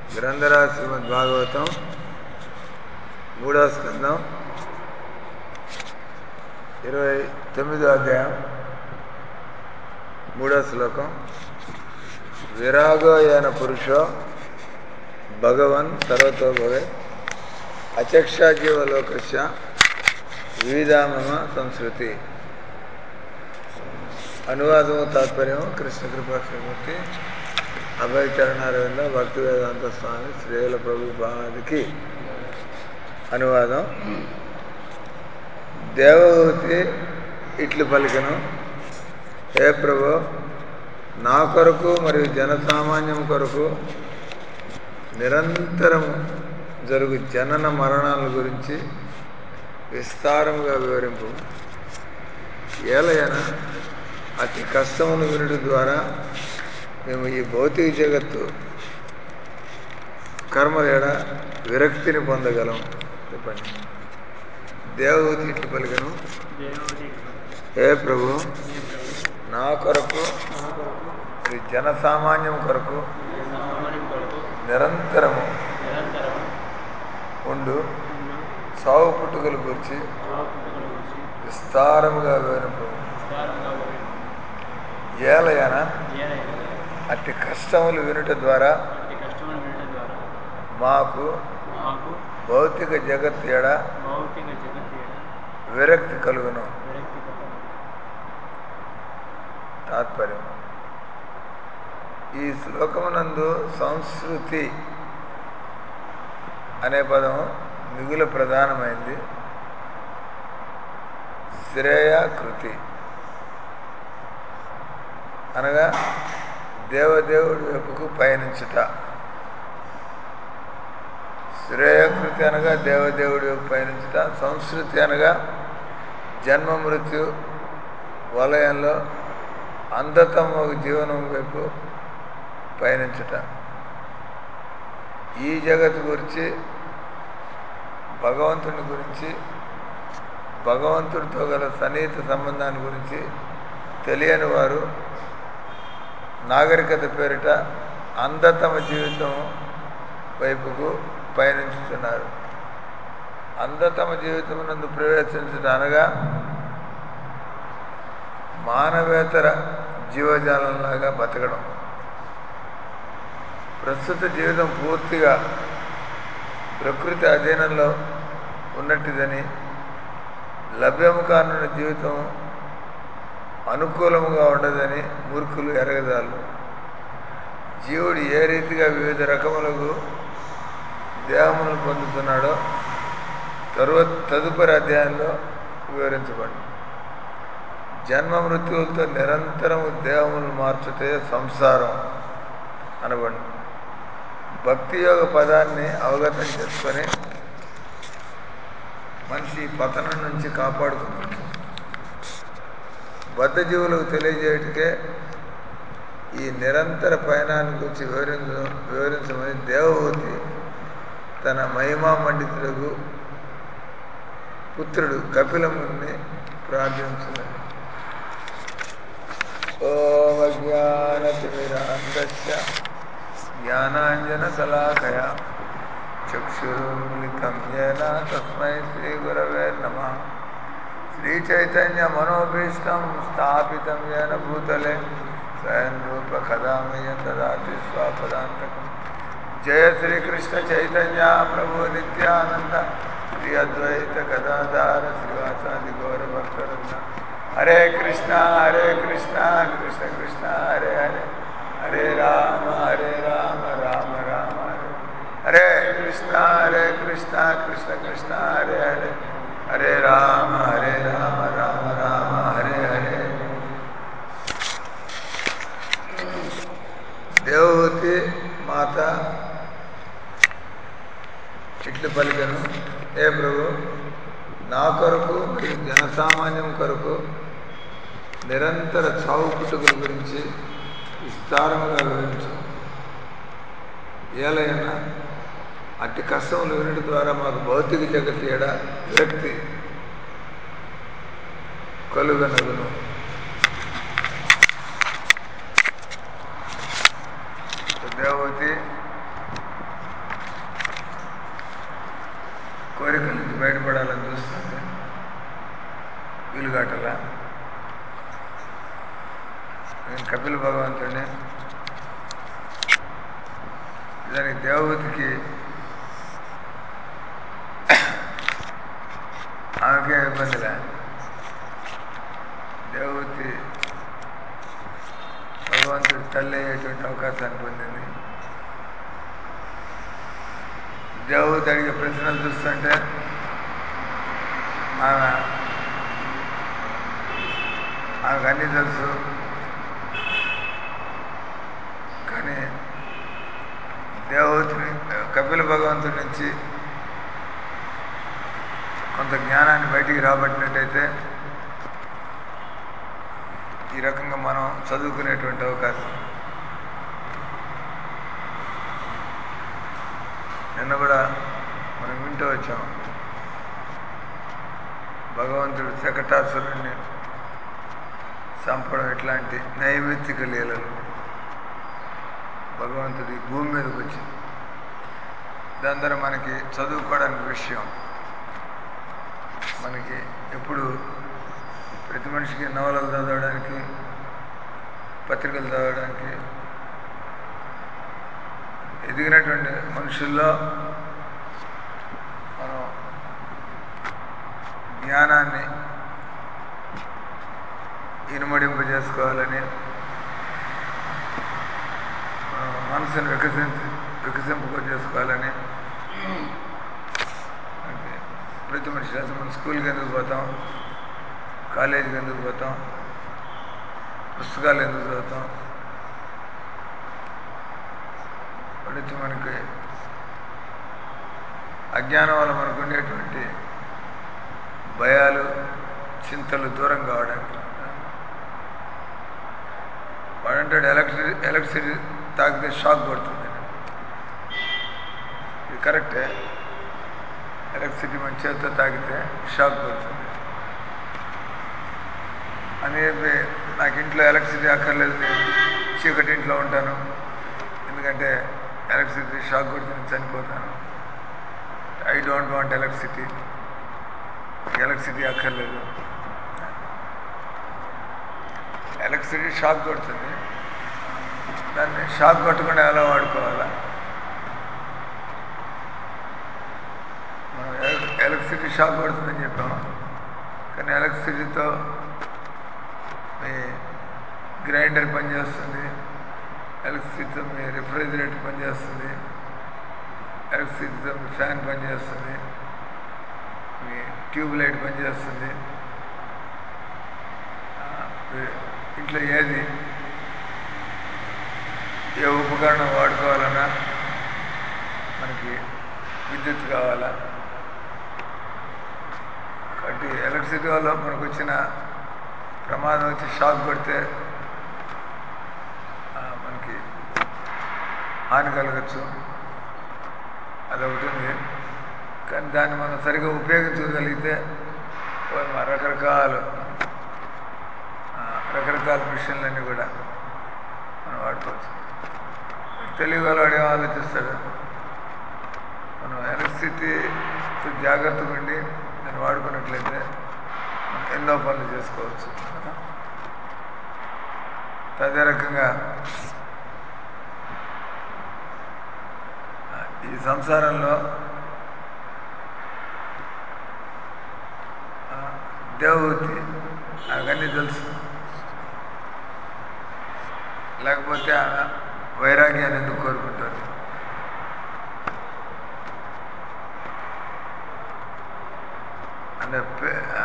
గ్రంథరా శ్రీమద్ భాగవతం మూడవ స్కందం ఇరవై తొమ్మిదో అధ్యాయం మూడో శ్లోకం విరాగో అయిన పురుషో భగవన్ సర్వతో భవే అచక్షాజీవలోకస్య వివిధామమ సంస్కృతి అనువాదము తాత్పర్యం కృష్ణ కృపాక్షమూర్తి అభయచరణారవింద భక్తి వేదాంత స్వామి శ్రీల ప్రభుపాదికి అనువాదం దేవహూతి ఇట్లు పలికను హే ప్రభు నా కొరకు మరియు జనసామాన్యం కొరకు నిరంతరము జరుగు జనన మరణాల గురించి విస్తారముగా వివరింపు ఏలయన అతి కష్టమును వినుడి ద్వారా మేము ఈ భౌతిక జగత్తు కర్మలేడ విరక్తిని పొందగలం చెప్పండి దేవహూతి ఇట్లు పలికను హే ప్రభు నా కొరకు ఈ జనసామాన్యం కొరకు నిరంతరము ఉండు సావు పుట్టుకల గురించి విస్తారముగా వివరింపు ఏలయన అట్టి కష్టములు వినుట ద్వారా మాకు మాకు భౌతిక జగత్ ఎడ భౌతిక జగత్ ఏడ విరక్తి కలుగును విరక్తి కలుగును. తాత్పర్యం ఈ శ్లోకమునందు సంస్కృతి అనే పదం మిగుల ప్రధానమైంది శ్రేయాకృతి అనగా దేవదేవుడి వైపుకు పయనించుట శ్రేయకృతి అనగా దేవదేవుడి వైపు పయనించుట సంస్కృతి అనగా జన్మ మృత్యు వలయంలో అందతమ జీవనం వైపు పయనించుట ఈ జగత్తు గురించి భగవంతుని గురించి భగవంతుడితో గల సన్నిహిత సంబంధాన్ని గురించి తెలియని వారు నాగరికత పేరిట అందతమ జీవితం వైపుకు పయనించుతున్నారు అందతమ జీవితం నందు ప్రవేశించుట అనగా మానవేతర జీవజాలంలాగా బతకడం ప్రస్తుత జీవితం పూర్తిగా ప్రకృతి అధీనంలో ఉన్నట్టుదని లభ్యము కానున్న జీవితం అనుకూలముగా ఉండదని మూర్ఖులు ఎరగదాలు జీవుడు ఏ రీతిగా వివిధ రకములకు దేహములను పొందుతున్నాడో తరువాత తదుపరి అధ్యాయంలో వివరించబడి జన్మ మృత్యువులతో నిరంతరము దేహములు మార్చుటే సంసారం అనబడి భక్తి యోగ పదాన్ని అవగతం చేసుకొని మనిషి పతనం నుంచి కాపాడుకోవచ్చు బద్ధజీవులకు తెలియజేయటకే ఈ నిరంతర పయనాన్ని గురించి వివరించ వివరించమని దేవహూతి తన మహిమా పండితులకు పుత్రుడు కపిలముని ప్రార్థించున్నది ఓం అజ్ఞానతిమిరాంధస్య జ్ఞానాంజనశలాకయ చక్షురుమిలితం ఏన తస్మై శ్రీగురవే నమ శ్రీచైతన్యమనోభీష్టం స్థాపితం ఏన భూతలే స్వయం రూప కదామయ దదాతి స్వాపదాంతకం జయ శ్రీకృష్ణ చైతన్య ప్రభు నిత్యానంద శ్రీ అద్వైత గదాధార శ్రీవాసాది గౌరభక్తరత్న హరే కృష్ణ హరే కృష్ణ కృష్ణ కృష్ణ హరే హరే హరే రామ హరే రామ రామ రామ హరే హరే కృష్ణ హరే కృష్ణ కృష్ణ కృష్ణ హరే హరే హరే రామ హరే రామ రామ రామ హరే హరే దేవహూతి మాత ఇట్లు పలికను ఏ ప్రభు నా కొరకు మరియు జనసామాన్యం కొరకు నిరంతర చావు పుట్టుకల గురించి విస్తారముగా వివరించు ఏలైనా అట్టి కష్టములు వినడం ద్వారా మాకు భౌతిక జగత్ ఏడ విరక్తి కలుగనగును దేవతి దానికి దేవహూతికి ఆమెకే ఇబ్బందిలే దేవహూతి భగవంతుడి తల్లి అయ్యేటువంటి అవకాశాన్ని పొందింది దేవహూతి అడిగే ప్రశ్నలు చూస్తుంటే ఆమె ఆమెకు అన్నీ తెలుసు కానీ దేవహూతిని కపిల భగవంతుడి నుంచి కొంత జ్ఞానాన్ని బయటికి రాబట్టినట్టయితే ఈ రకంగా మనం చదువుకునేటువంటి అవకాశం నిన్న కూడా మనం వింటూ వచ్చాం భగవంతుడు శకటాసురుణ్ణి చంపడం ఇట్లాంటి నైమిత్తిక లీలలు భగవంతుడి భూమి మీదకి వచ్చి దాని ద్వారా మనకి చదువుకోవడానికి విషయం మనకి ఎప్పుడు ప్రతి మనిషికి నవలలు చదవడానికి పత్రికలు చదవడానికి ఎదిగినటువంటి మనుషుల్లో మనం జ్ఞానాన్ని ఇనుమడింపజేసుకోవాలని మనం మనసును వికసించి వికసింప చేసుకోవాలని అంటే ప్రతి మనిషి అసలు మనం స్కూల్కి ఎందుకు పోతాం కాలేజీకి ఎందుకు పోతాం పుస్తకాలు ఎందుకు చదువుతాం ప్రతి మనకి అజ్ఞానం వల్ల మనకు ఉండేటువంటి భయాలు చింతలు దూరం కావడానికి వాడంటాడు ఎలక్ట్రి ఎలక్ట్రిసిటీ తాకితే షాక్ కొడుతుంది ఇది కరెక్టే ఎలక్ట్రిసిటీ మన చేతితో తాకితే షాక్ కొడుతుంది అని చెప్పి నాకు ఇంట్లో ఎలక్ట్రిసిటీ అక్కర్లేదు నేను చీకటి ఇంట్లో ఉంటాను ఎందుకంటే ఎలక్ట్రిసిటీ షాక్ కొడితే నేను చనిపోతాను I don't want electricity electricity అక్కర్లేదు ఎలక్ట్రిసిటీ షాక్ కొడుతుంది దాన్ని షాక్ కొట్టకుండా ఎలా వాడుకోవాలా మనం ఎల- ఎలక్ట్రిసిటీ షాక్ కొడుతుందని చెప్పాము కానీ ఎలక్ట్రిసిటీతో మీ గ్రైండర్ పనిచేస్తుంది ఎలక్ట్రిసిటీతో మీ రిఫ్రిజిరేటర్ పనిచేస్తుంది ఎలక్ట్రిసిటీతో మీ ఫ్యాన్ పనిచేస్తుంది మీ ట్యూబ్ లైట్ పనిచేస్తుంది ఆ, మీ ఇంట్లో ఏది ఏ ఉపకరణం వాడుకోవాలన్నా మనకి విద్యుత్ కావాలా కాబట్టి ఎలక్ట్రిసిటీ వల్ల మనకు వచ్చిన ప్రమాదం వచ్చి షాక్ కొడితే ఆ, మనకి హాని కలగచ్చు అదొకటి ఉంది కానీ దాన్ని మనం సరిగా ఉపయోగించగలిగితే ఓ మా రకరకాలు ఆ, రకరకాల మిషన్లన్నీ కూడా మనం వాడుకోవచ్చు తెలివిగలవాడు ఏం ఆలోచిస్తాడు మనం ఎలక్ట్రిసిటీతో జాగ్రత్తగా ఉండి దాన్ని వాడుకున్నట్లయితే మనం ఎన్నో పనులు చేసుకోవచ్చు కదా? అదే రకంగా ఆ, ఈ సంసారంలో ఆ, దేవహూతి అవన్నీ తెలుసు లేకపోతే ఆమె వైరాగ్యాన్ని ఎందుకు కోరుకుంటారు అంటే పి- ఆ,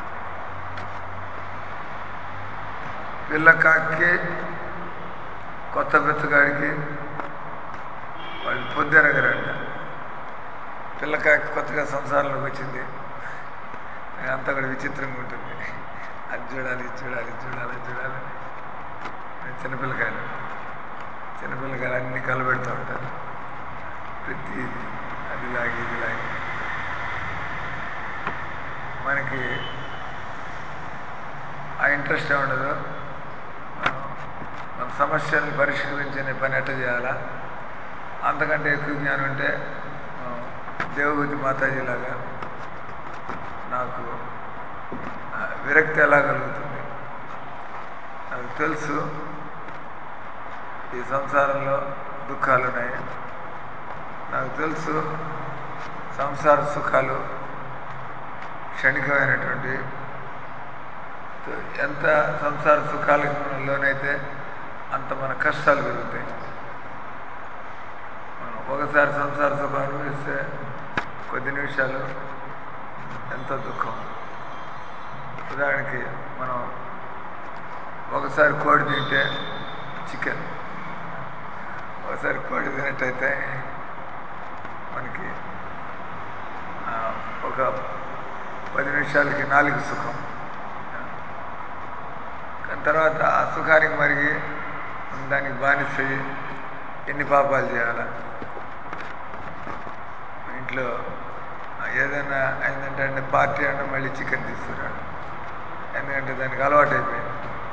పిల్ల కాకి కొత్త బెత్తగాడికి వాళ్ళు పొద్దునగరంట పిల్లకాకి కొత్తగా సంసారంలోకి వచ్చింది అంతా కూడా విచిత్రంగా ఉంటుంది అది చూడాలి ఇది చూడాలి ఇది చూడాలి అది చూడాలి చిన్నపిల్లకాయలు చిన్నపిల్లకాయలు అన్ని కలబెడుతూ ఉంటారు ప్రతిది అది లాగి ఇది లాగి మనకి ఆ ఇంట్రెస్ట్ ఉండదు మనం మన సమస్యల్ని పరిష్కరించే పని ఎట్ట చేయాలా అంతకంటే ఎక్కువ జ్ఞానం ఉంటే మనం దేవభూతి మాతాజీలాగా నాకు ఆ, విరక్తి ఎలా కలుగుతుంది నాకు తెలుసు ఈ సంసారంలో దుఃఖాలు ఉన్నాయి నాకు తెలుసు సంసార సుఖాలు క్షణికమైనటువంటి ఎంత సంసార సుఖాలకు మనం లోనైతే అంత మన కష్టాలు పెరుగుతాయి మనం ఒకసారి సంసార సుఖం అనుభవిస్తే కొద్ది నిమిషాలు ఎంతో దుఃఖం ఉదాహరణకి మనం ఒకసారి కోడి తింటే చికెన్ ఒకసారి కోడి తినట్టయితే మనకి ఆ, ఒక పది నిమిషాలకి నాలుగు సుఖం కానీ తర్వాత ఆ సుఖానికి మరిగి దానికి బానిస అయ్యి ఎన్ని పాపాలు చేయాలా ఇంట్లో ఏదైనా అయిందంటే అంటే పార్టీ అంటే మళ్ళీ చికెన్ తీసుకురాడు ఎందుకంటే దానికి అలవాటు అయిపోయింది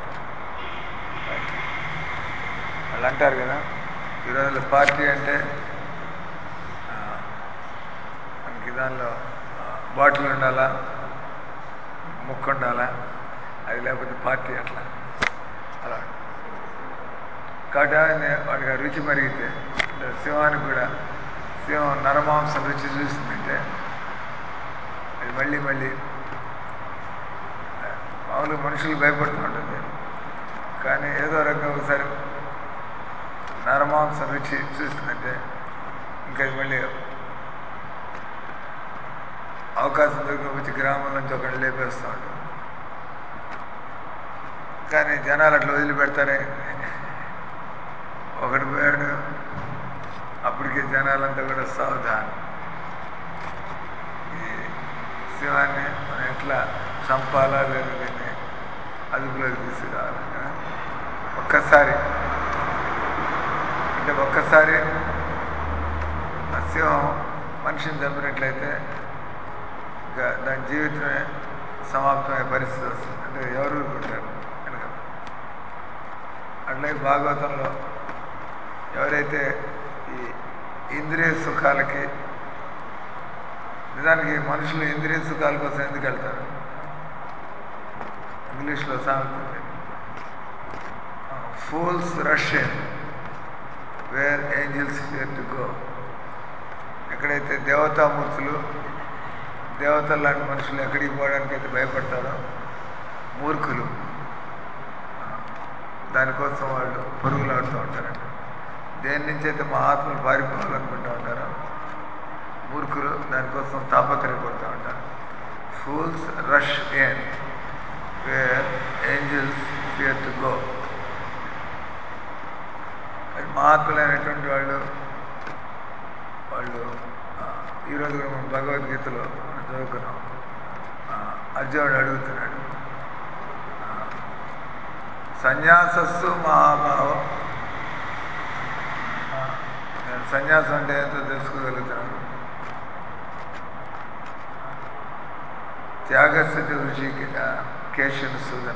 వాళ్ళు అంటారు కదా ఈ రోజుల్లో పార్టీ అంటే ఆ, మనకి దానిలో ఆ, బాటిల్ ఉండాలా ముక్కు ఉండాలా అది లేకపోతే పార్టీ అట్లా అలా కాబట్టి ఆయన వాడికి ఆ రుచి మరిగితే అంటే సింహానికి కూడా సింహం నరమాంసం రుచి చూసిందంటే అది మళ్ళీ మళ్ళీ ఆ, మామూలుగా మనుషులు భయపడుతూ ఉంటుంది కానీ ఏదో రకంగా ఒకసారి నరమాంసం రుచి చూసిందంటే ఇంకా అది మళ్ళీ అవకాశం దొరికి వచ్చి గ్రామం నుంచి ఒకటి లేపేస్తూ ఉంటుంది కానీ జనాలు అట్లా వదిలిపెడతారే ఒకటి పోయాడు అప్పటికే జనాలంతా కూడా సావధానం ఈ సింహాన్ని మనం ఎట్లా చంపాలా లేదా దీన్ని అదుపులోకి తీసుకురావాలి కదా? ఒక్కసారి అంటే ఒక్కసారి ఆ సింహం మనిషిని చంపినట్లయితే ఇంకా దాని జీవితమే సమాప్తమయ్యే పరిస్థితి వస్తుంది అంటే ఎవరు ఊరుకుంటారు కనుక అట్లాగే భాగవతంలో ఎవరైతే ఈ ఇంద్రియ సుఖాలకి నిజానికి మనుషులు ఇంద్రియ సుఖాల కోసం ఎందుకు వెళ్తారు ఇంగ్లీష్లో సామెత ఉంది fools rush in where angels fear to go ఎక్కడైతే దేవతామూర్తులు దేవతలు లాంటి మనుషులు ఎక్కడికి పోవడానికి అయితే భయపడతారో మూర్ఖులు ఆ, దానికోసం వాళ్ళు పరుగులాడుతూ ఉంటారంట దేని నుంచి అయితే మా ఆత్మలు పారిపోవాలనుకుంటూ ఉంటారో మూర్ఖులు దానికోసం తాపత్రయపడుతూ ఉంటారు fools rush in where angels fear to go మహాత్ములైనటువంటి వాళ్ళు వాళ్ళు ఆ, ఈరోజు కూడా మనం భగవద్గీతలో మనం చదువుకున్నాం ఆ, అర్జునుడు అడుగుతున్నాడు ఆ, సన్యాసస్సు మహాభావం ఆ, నేను సన్యాసం అంటే ఏంటో తెలుసుకోగలుగుతున్నాను త్యాగస్థితి రుచి కేశన సూదన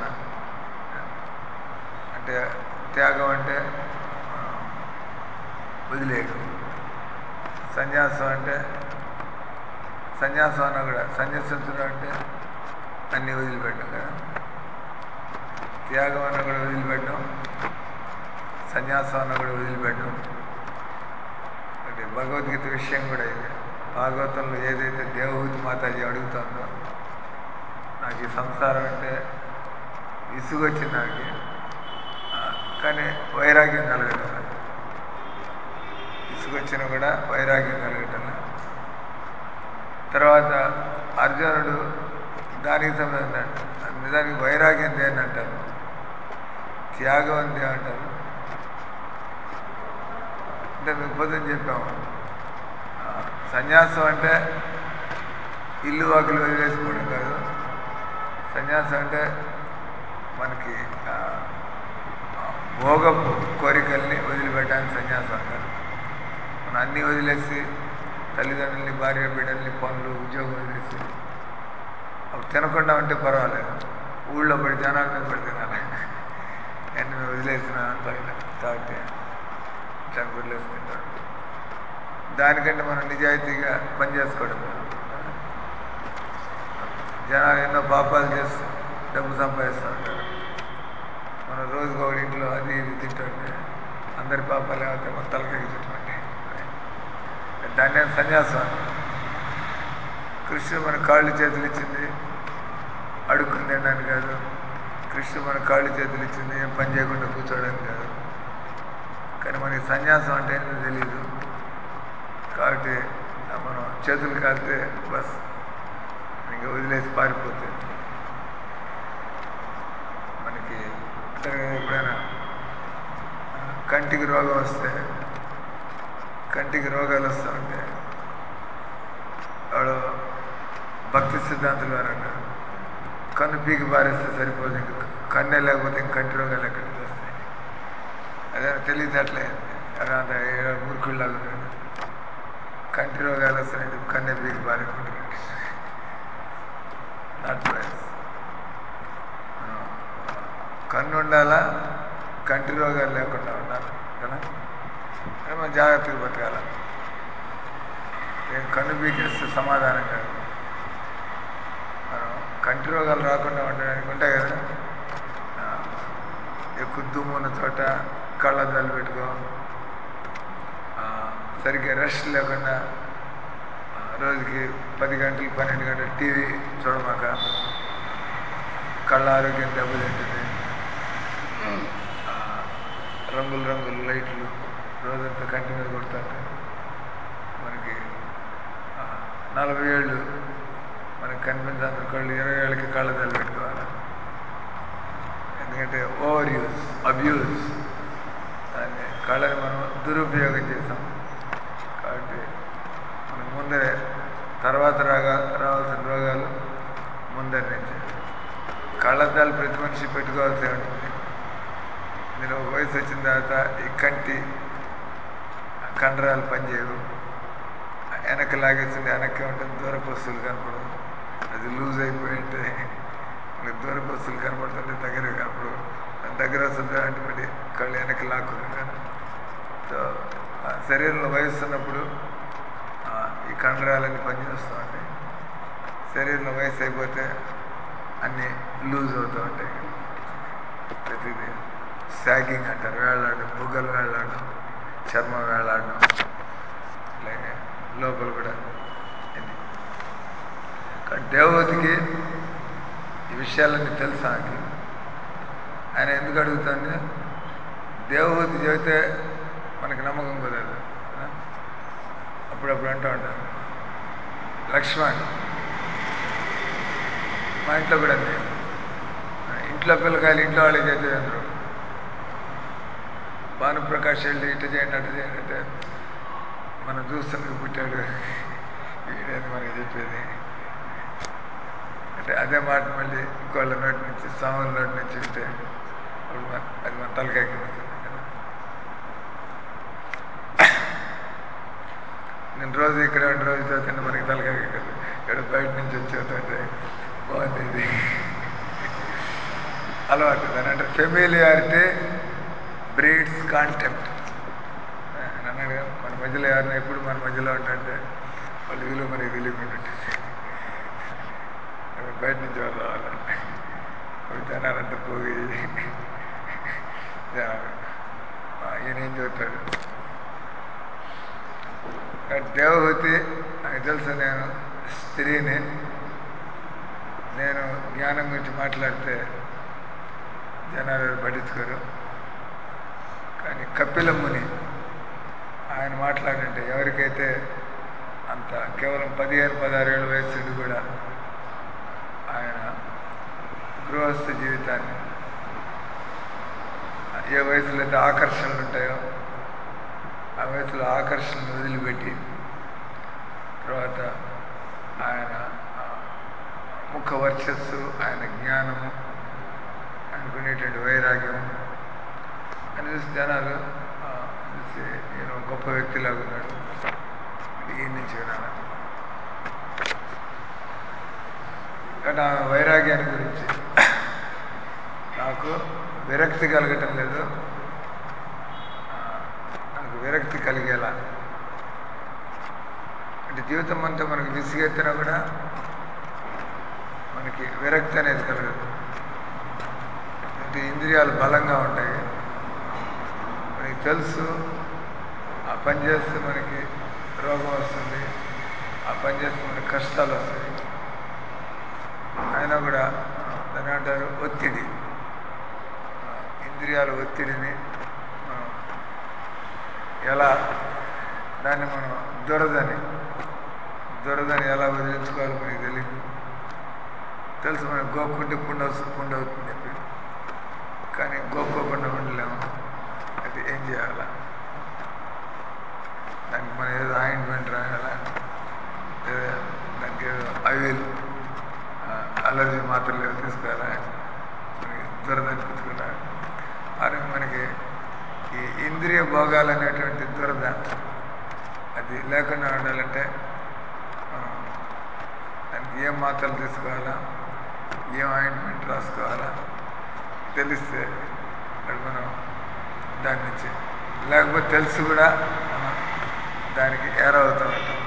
అంటే త్యాగం అంటే ఆ, వదిలేయడం సన్యాసం అంటే సన్యాసం అన్న కూడా సన్యాసించడం అంటే అన్నీ వదిలిపెట్టడం కదా త్యాగం అన్న కూడా వదిలిపెట్టడం సన్యాసం అన్న కూడా వదిలిపెట్టడం అంటే భగవద్గీత విషయం కూడా ఇది భాగవతంలో ఏదైతే దేవహూతి మాతాజీ అడుగుతుందో నాకు ఈ సంసారం అంటే విసుగొచ్చింది నాకు ఆ, కానీ వైరాగ్యం కలగటం లేదు. విసుగొచ్చినా కూడా వైరాగ్యం కలగటం లేదు. తర్వాత అర్జునుడు దానికి సంబంధించిన నిజానికి వైరాగ్యం దేన్ని అంటారు త్యాగం అని ఏమంటారు అంటే మీకు పొద్దున చెప్పాము ఆ, సన్యాసం అంటే ఇల్లు వాకిలు వదిలేసుకోవడం కాదు సన్యాసం అంటే మనకి ఆ, ఆ, భోగపు కోరికల్ని వదిలిపెట్టడానికి సన్యాసం అంటారు మనం అన్నీ వదిలేసి తల్లిదండ్రుల్ని భార్య బిడ్డల్ని పనులు ఉద్యోగం వదిలేసి అప్పుడు తినకుండా ఉంటే పర్వాలేదు ఊళ్ళో పడి జనాల మీద పడి తినాలి అన్నీ మేము వదిలేసిన అంతా ఇలా తాగితే ఇట్లా వదిలేసి తింటాడు దానికంటే మనం నిజాయితీగా పని చేసుకోవడం మేలు. జనాలు ఎన్నో పాపాలు చేస్తూ డబ్బు సంపాదిస్తూ ఉంటారు మనం రోజుకు ఒకటి ఇంట్లో అది ఇది తింటుంటే అందరి పాపాలు ఏమైతే మన తలకాయ చుట్టుకుంటాయి దాన్ని నేను సన్యాసం అన్నాను. కృష్ణుడు మన కాళ్ళు చేతులు ఇచ్చింది అడుక్కుని తినడానికి కాదు కృష్ణుడు మన కాళ్ళు చేతులు ఇచ్చింది ఏం పని చేయకుండా కూర్చోవడానికి కాదు కానీ మనకి సన్యాసం అంటే ఏంటో తెలియదు కాబట్టి ఆ మనం చేతులు కాలితే బస్ ఇంకా వదిలేసి పారిపోతే మనకి అంటారు కదా ఎప్పుడైనా ఆ, కంటికి రోగం వస్తే కంటికి రోగాలు వస్తూ ఉంటే వాడు భక్తి సిద్ధాంతులు వారు అన్నారు కన్ను పీకి పారేస్తే సరిపోదు ఇంక కన్నే లేకపోతే ఇంక కంటి రోగాలు ఎక్కడికి వస్తాయి అదే తెలియదట్లే అలా అంత మూర్ఖుల్లాగా ఉన్నాడు కంటి రోగాలు వస్తాయని చెప్పి కన్నే పీకి పారేకుంటున్నాడు నాట్ వైస్ కన్ను ఉండాలా కంటి రోగాలు లేకుండా ఉండాలి కదా కానీ మనం జాగ్రత్తగా బతకాల నేను కన్ను పీకేస్తే సమాధానం కాదు మనం కంటి రోగాలు రాకుండా ఉండడానికి ఉంటాయి కదా ఆ, ఎక్కువ దుమ్ము ఉన్న చోట కళ్ళద్దాలు పెట్టుకో ఆ, సరిగ్గా రెస్ట్ లేకుండా ఆ, రోజుకి పది గంటలు పన్నెండు గంటలు టీవీ చూడమాక కళ్ళ ఆరోగ్యం దెబ్బతింటుంది ఆ, రంగులు రంగులు లైట్లు రోజంతా కంటి మీద కొడుతుంటాయి మనకి ఆ, నలభై ఏళ్ళు మనకి కనిపించాల్సిన కళ్ళు ఇరవై ఏళ్ళకి కళ్ళద్దాలు పెట్టుకోవాలి ఎందుకంటే ఓవర్ యూజ్ అబ్యూజ్ దాన్ని కళ్ళని మనం దురుపయోగం చేసాం కాబట్టి మనకు ముందరే తర్వాత రాగా రావాల్సిన రోగాలు ముందరి నుంచి కళ్ళద్దాలు ప్రతి మనిషి పెట్టుకోవాల్సి ఉంటుంది నేను ఒక వయసు వచ్చిన తర్వాత ఈ కంటి ఆ కండరాలు పనిచేయవు ఆ వెనక్కి లాగేసింది వెనక్కి ఉంటుంది దూరపు వస్తువులు కనపడవు అది లూజ్ అయిపోయి ఉంటే మనకి దూరపు వస్తువులు కనపడుతుంటే దగ్గర కనపడవు దాని దగ్గర వస్తుంది అంటే మళ్ళీ కళ్ళు వెనక్కి లాక్కుంటాను సో ఆ శరీరంలో వయస్సు ఉన్నప్పుడు ఆ, ఈ కండరాలన్నీ పనిచేస్తూ ఉంటాయి శరీరంలో వయసు అయిపోతే అన్నీ లూజ్ అవుతూ ఉంటాయి ప్రతిదీ సాగింగ్ అంటారు వేలాడడం బుగ్గలు వేలాడడం చర్మం వేలాడడం అలాగే లోపల కూడా ఇది కానీ దేవతకి ఈ విషయాలన్నీ తెలుసా ఆమెకి ఆయన ఎందుకు అడుగుతాను దేవహూతి చెబితే మనకి నమ్మకం కుదరదు కదా? అప్పుడప్పుడు అంటూ ఉంటాను లక్ష్మణ్ మా ఇంట్లో కూడా అంతే ఇంట్లో పిల్లకాయలు ఇంట్లో వాళ్ళే చేస్తే అందరూ భానుప్రకాష్ వెళ్ళి ఇటు చేయండి అటు చేయండి అంటే మనం చూస్తున్నది పుట్టాడు వీడేది మనకి చెప్పేది అంటే అదే మాట మళ్ళీ ఇంకోళ్ళ నోటి నుంచి స్వాముల నోటి నుంచి వింటే అప్పుడు మన- అది మన తలకాయ కిందకి కదా. నేను రోజు ఇక్కడ ఉండి రోజు చదువుతుంటే మనకి తలకాయ కదా ఇక్కడ బయట నుంచి వచ్చి చదువుతుంటే బాగుంది ఇది అలవాటు దాని అంటే ఫెమిలియారిటీ బ్రీడ్స్ కాంటెంప్ట్ అన్నాడు కదా, మన మధ్యలో ఎవరిని ఎప్పుడు మన మధ్యలో ఉంటుంటే వాళ్ళు విలువ మనకి తెలియకుండా ఉంటుంది అది బయట నుంచి వాళ్ళు రావాలి అవి జనాలంతా పోగి జనాలు ఆ, ఈయన ఏం చెబుతాడు కానీ దేవహూతి నాకు తెలుసు నేను స్త్రీని నేను జ్ఞానం గురించి మాట్లాడితే జనాలు ఎవరు పట్టించుకోరు కానీ కపిల ముని ఆయన మాట్లాడంటే ఎవరికైతే అంత కేవలం పదిహేను పదహారు ఏళ్ళ వయస్సుడు కూడా ఆయన గృహస్థ జీవితాన్ని ఏ వయసులో అయితే ఆకర్షణలు ఉంటాయో ఆ వయసులో ఆకర్షణలు వదిలిపెట్టి తర్వాత ఆయన ఆ, ముఖ వర్చస్సు ఆయన జ్ఞానము అనుకునేటువంటి వైరాగ్యం అని చూసి జనాలు ఆ, చూసి ఈయన ఒక గొప్ప వ్యక్తిలాగా ఉన్నాడు ఈయన నుంచి వినాలి కానీ ఆ వైరాగ్యాన్ని గురించి నాకు విరక్తి కలగటం లేదు ఆ, నాకు విరక్తి కలిగేలా అంటే జీవితం అంతా మనకి విసిగెత్తినా కూడా మనకి విరక్తి అనేది కలగదు అంటే ఇంద్రియాలు బలంగా ఉంటాయి మనకి తెలుసు ఆ పని చేస్తే మనకి రోగం వస్తుంది ఆ పని చేస్తే మనకి కష్టాలు వస్తాయి అయినా కూడా మనం దాన్ని అంటారు ఒత్తిడి ఆ, ఇంద్రియాల ఒత్తిడిని మనం ఎలా దాన్ని మనం దురదని దురదని ఎలా వదిలించుకోవాలో మనకి తెలియదు తెలుసు మనకి గోక్కుంటే పుండు వస్తుంది పుండు అవుతుంది చెప్పి కానీ గోక్కోకుండా ఉండలేము అది ఏం చేయాలా దానికి మనం ఏదో ఆయింట్మెంట్ రాయాలా లేదా దానికి ఏదో ఆయిల్ అలర్జీ మాత్రలు ఏదో తీసుకోవాలా మనకి దురద అనిపించుకోవాలా అది మనకి ఈ ఇంద్రియ భోగాలు అనేటువంటి దురద అది లేకుండా ఉండాలంటే మనం దానికి ఏం మాత్రలు తీసుకోవాలా ఏం ఆయింట్మెంట్ రాసుకోవాలా తెలిస్తే అది మనం దాని నుంచి లేకపోతే తెలిసి కూడా మనం దానికి ఏరవుతూ ఉంటాం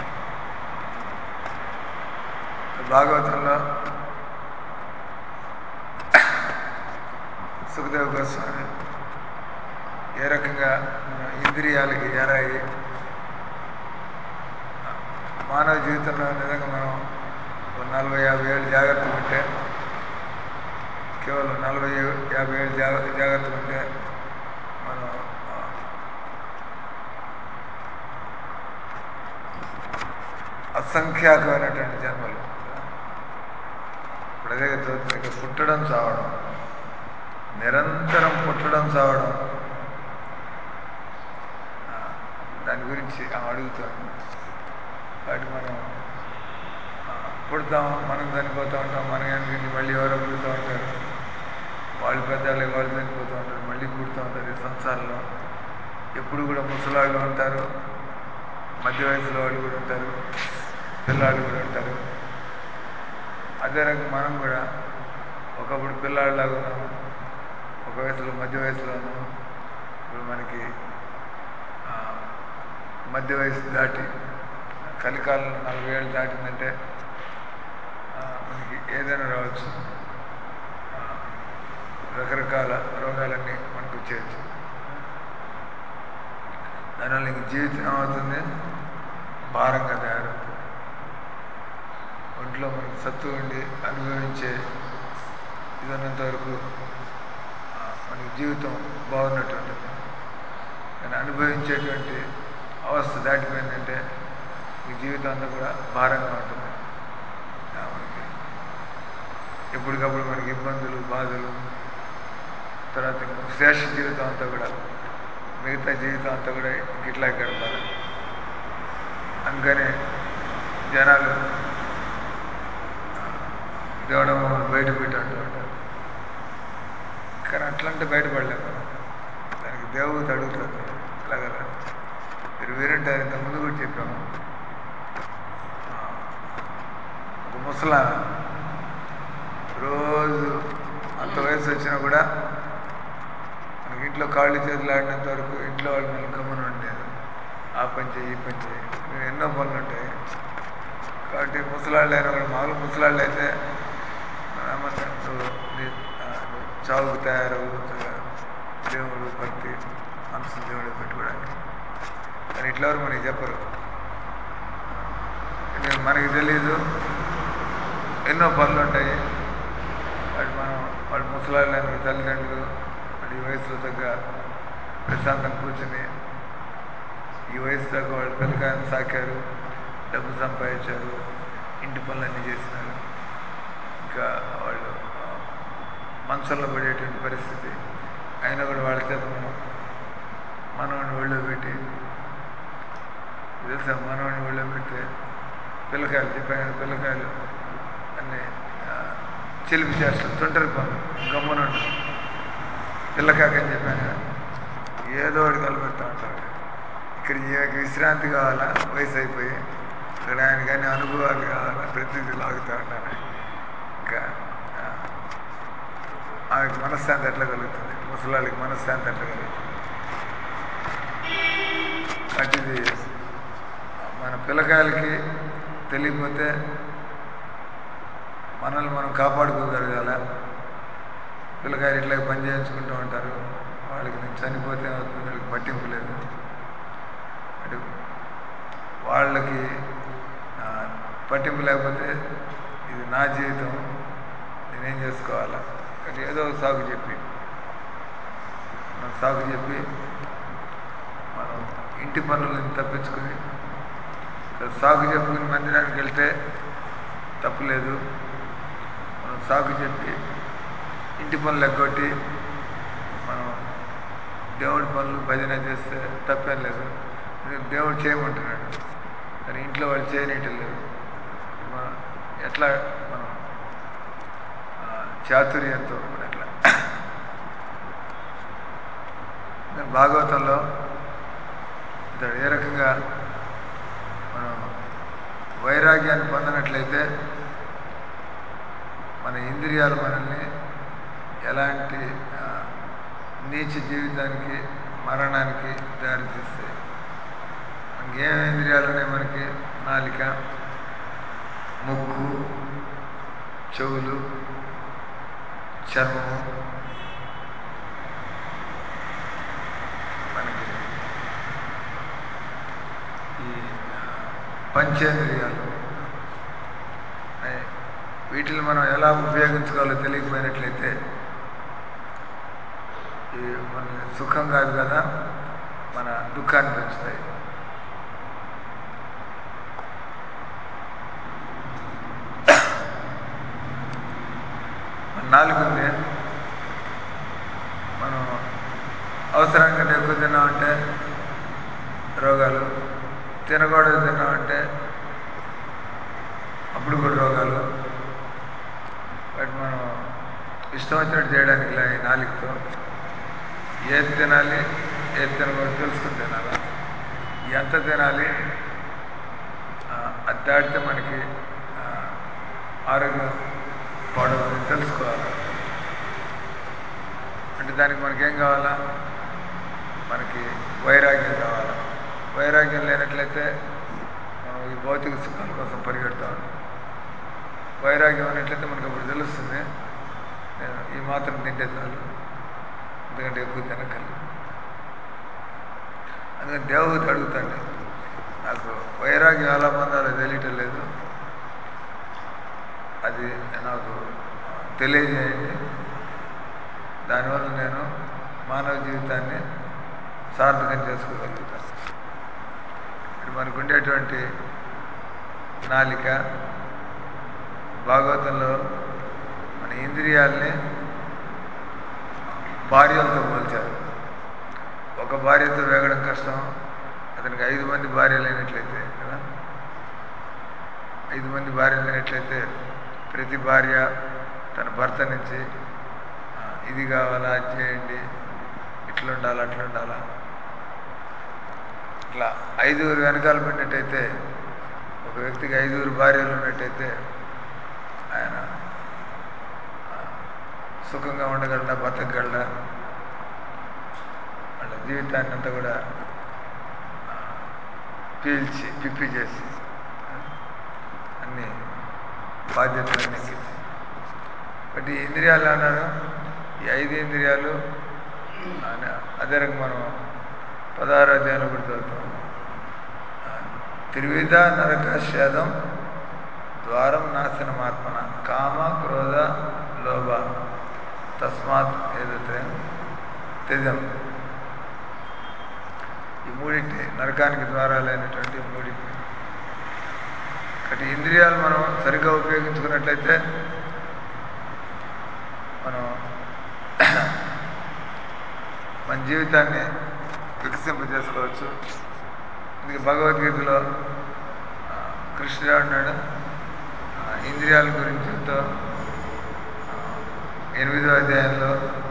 భాగవతంలో సుఖదేవ గోస్వామి ఏ రకంగా మన ఇంద్రియాలకి ఎరాయి మానవ జీవితంలో నిజంగా మనం ఒక నలభై యాభై ఏళ్ళు జాగ్రత్తగా ఉంటే కేవలం నలభై యాభై ఏళ్ళు జాగ్ర జాగ్రత్తగా ఉంటే మనం ఆ, అసంఖ్యాకమైనటువంటి జన్మలు ఇప్పుడు అదే చదువుతుంది ఇక పుట్టడం చావడం నిరంతరం పుట్టడం చావడం ఆ, దాని గురించి ఆమె అడుగుతాను వాటి మనం ఆ, పుడతాం మనం చనిపోతూ ఉంటాం మన వెనక మళ్ళీ ఎవరో పుడుతూ ఉంటారు వాళ్ళు పెద్దవాళ్ళు వాళ్ళు చనిపోతూ ఉంటారు మళ్ళీ పుడుతూ ఉంటారు ఈ సంసారంలో ఎప్పుడు కూడా ముసలాళ్ళు ఉంటారు మధ్య వయసులో వాళ్ళు కూడా ఉంటారు పిల్లాళ్ళు కూడా ఉంటారు అదే రకంగా మనం కూడా ఒకప్పుడు పిల్లాళ్ళలాగా ఉన్నాము ఒక వయసులో మధ్య వయసులో ఉన్నాము ఇప్పుడు మనకి ఆ, మధ్య వయసు దాటి కలికాలంలో నలభై ఏళ్ళు దాటిందంటే ఆ, మనకి ఏదైనా రావచ్చు ఆ, రకరకాల రోగాలన్నీ మనకు వచ్చేయచ్చు దానివల్ల ఇంక జీవితం ఏమవుతుంది భారంగా తయారవుతుంది ఒంట్లో మనకు సత్తు ఉండి అనుభవించే ఇది ఉన్నంత వరకు ఆ, మనకి జీవితం బాగున్నట్టు ఉంటుంది కానీ అనుభవించేటువంటి అవస్థ దాటిపోయిందంటే ఈ జీవితం అంతా కూడా భారంగా ఉంటుంది ఆ, మనకి ఎప్పటికప్పుడు మనకి ఇబ్బందులు బాధలు తర్వాత ఇంక శేష జీవితం అంతా కూడా మిగతా జీవితం అంతా కూడా ఇంక ఇట్లా గడపాలి అందుకని జనాలు దేవుడు మమ్మల్ని బయట పెట్టి అంటూ ఉంటారు కానీ అట్లంటే బయటపడలేము మనం. దానికి దేవత అడుగుతుంది ఎలాగలా మీరు వీరంటారు ఇంత ముందు కూడా చెప్పాము ఆ, ఒక ముసలా రోజు అంత వయసు వచ్చినా కూడా మనకి ఇంట్లో కాళ్ళు చేతులు ఆడినంత వరకు ఇంట్లో వాళ్ళు మనం గమ్మున ఉండేది ఆ పని చేయి ఈ పని చేయి మేము ఎన్నో పనులు ఉంటాయి కాబట్టి ముసలాళ్ళు అయినా కూడా మామూలు ముసలాళ్ళు అయితే మనం ఏమన్నా నువ్వు నీ ఆ, నువ్వు చావుకు తయారవు చక్కగా దేవుడు భక్తి మనసు దేవుడు పెట్టుకోవడానికి కానీ ఇట్లా వరకు మనకి చెప్పరు ఎందుకంటే మనకి తెలీదు ఎన్నో పనులు ఉంటాయి వాటి మనం వాళ్ళ ముసలాళ్ళు అయిన తల్లిదండ్రులు వాటి ఈ వయసులో తగ్గ ప్రశాంతం కూర్చొని ఈ వయసు దాకా వాళ్ళు పిల్లకాయని సాకారు డబ్బు సంపాదించారు ఇంటి పనులన్నీ చేసినారు ఇంకా వాళ్ళు ఆ, మంచంలో పడేటువంటి పరిస్థితి అయినా కూడా వాళ్ళ చేత మనం మనవాడిని ఒళ్ళో పెట్టి తెలుసా మనవాడిని ఒళ్ళో పెడితే పిల్లకాయలు చెప్పాను కదా, పిల్లకాయలు అన్ని ఆ, చిలిపి చేస్తారు తుంటరి పనులు గమ్మునుండు పిల్లకాకని చెప్పాను కదా, ఏదో ఒకటి కలబెడతా ఉంటారు ఇక్కడ ఈమెకి విశ్రాంతి కావాలా వయసు అయిపోయి ఇక్కడ ఆయన కానీ అనుభవాలు కావాలా ప్రతిదీ లాగుతూ ఉంటాను ఇంకా ఆ, ఆమెకి మనశ్శాంతి ఎట్లా కలుగుతుంది ముసలాళ్ళకి మనశ్శాంతి ఎట్లా కలుగుతుంది కాబట్టి ఇది మన పిల్లకాయలకి తెలియకపోతే మనల్ని మనం కాపాడుకోగలగాల పిల్లకాయలు ఇట్లా పని చేయించుకుంటూ ఉంటారు వాళ్ళకి నేను చనిపోతే అవుతుంది వీళ్ళకి పట్టింపు లేదు అంటే వాళ్ళకి ఆ, పట్టింపు లేకపోతే ఇది నా జీవితం నేనేం చేసుకోవాలా కానీ ఏదో ఒక సాగు చెప్పి మనం సాగు చెప్పి మనం ఇంటి పనులను తప్పించుకుని ఇక్కడ సాగు చెప్పుకుని మందిరానికి వెళ్తే తప్పులేదు మనం సాగు చెప్పి ఇంటి పనులు ఎగ్గొట్టి మనం దేవుడి పనులు భజన చేస్తే తప్పేం లేదు ఎందుకంటే దేవుడు చేయమంటున్నాడు కానీ ఇంట్లో వాళ్ళు చేయనీయటం లేదు మనం ఎట్లా మనం ఆ, చాతుర్యంతో మనం ఎట్లా నేను భాగవతంలో ఇతడు ఏ రకంగా మనం వైరాగ్యాన్ని పొందినట్లయితే మన ఇంద్రియాలు మనల్ని ఎలాంటి ఆ, నీచ జీవితానికి మరణానికి దారితీస్తాయి మనకి ఏం ఇంద్రియాలు ఉన్నాయి మనకి నాలిక ముక్కు చెవులు చర్మము మనకి ఈ ఆ, పంచేంద్రియాలు అయ్ వీటిని మనం ఎలా ఉపయోగించుకోవాలో తెలియకపోయినట్లయితే ఈ మన సుఖం కాదు కదా మన దుఃఖాన్ని పెంచుతాయి మన నాలుగు ఉంది మనం అవసరానికి కంటే ఎక్కువ తిన్నామంటే రోగాలు తినకూడదు తిన్నామంటే అప్పుడు కూడా రోగాలు బట్ మనం ఇష్టం వచ్చినట్టు చేయడానికి ఇలా ఈ నాలుగుతో ఏది తినాలి ఏది తినకూడదు తెలుసుకుని తినాలా ఎంత తినాలి ఆ, అది దాటితే మనకి ఆ, ఆరోగ్యం పాడవుతుంది తెలుసుకోవాలి అంటే దానికి మనకేం కావాలా మనకి వైరాగ్యం కావాలా వైరాగ్యం లేనట్లయితే మనం ఈ భౌతిక సుఖాల కోసం పరిగెడతా ఉంటాం వైరాగ్యం ఉన్నట్లయితే మనకు అప్పుడు తెలుస్తుంది నేను ఈ మాత్రం తింటే చాలు ఎందుకంటే ఎక్కువ తినకలి అందుకని దేవుడికి అడుగుతాను నాకు వైరాగ్యం ఎలా పొందాలో తెలియటం లేదు అది నాకు తెలియజేయండి దానివల్ల నేను మానవ జీవితాన్ని సార్థకం చేసుకోగలుగుతాను ఇప్పుడు మనకు ఉండేటువంటి నాలిక భాగవతంలో మన ఇంద్రియాల్ని భార్యలతో పోల్చారు ఒక భార్యతో వేగడం కష్టం అతనికి ఐదు మంది భార్యలు అయినట్లయితే కదా ఐదు మంది భార్యలు అయినట్లయితే ప్రతి భార్య తన భర్త నుంచి "ఆ, ఇది కావాలా అది చేయండి ఇట్లా ఉండాలా అట్లా ఉండాలా ఇట్లా ఐదుగురు వెనకాల పెట్టినట్టయితే ఒక వ్యక్తికి ఐదుగురు భార్యలు ఉన్నట్టయితే ఆయన ఆ, సుఖంగా ఉండగలడా బతకగలడా వాళ్ళ జీవితాన్ని అంతా కూడా ఆ, పీల్చి పిప్పి చేసి ఆ, అన్ని బాధ్యతలన్నీ ఎక్కించి బట్ ఈ ఇంద్రియాలు అన్నారు ఈ ఐదు ఇంద్రియాలు అన- అదే రకం మనం పదహారు అధ్యాయంలో కూడా చదువుతాం ఆ, త్రివిధ నరకాశ్యాదం ద్వారం నాశనమాత్మన కామ క్రోధ లోభ తస్మాత్ ఏదైతే తెజం ఈ మూడింటి నరకానికి ద్వారాలైనటువంటి ఈ మూడింటి కాబట్టి ఇంద్రియాలు మనం సరిగ్గా ఉపయోగించుకున్నట్లయితే మనం మన జీవితాన్ని వికసింపజేసుకోవచ్చు అందుకే భగవద్గీతలో ఆ, కృష్ణుడు అన్నాడు ఆ, ఇంద్రియాల గురించి ఎంతో ఆ, ఎనిమిదో అధ్యాయంలో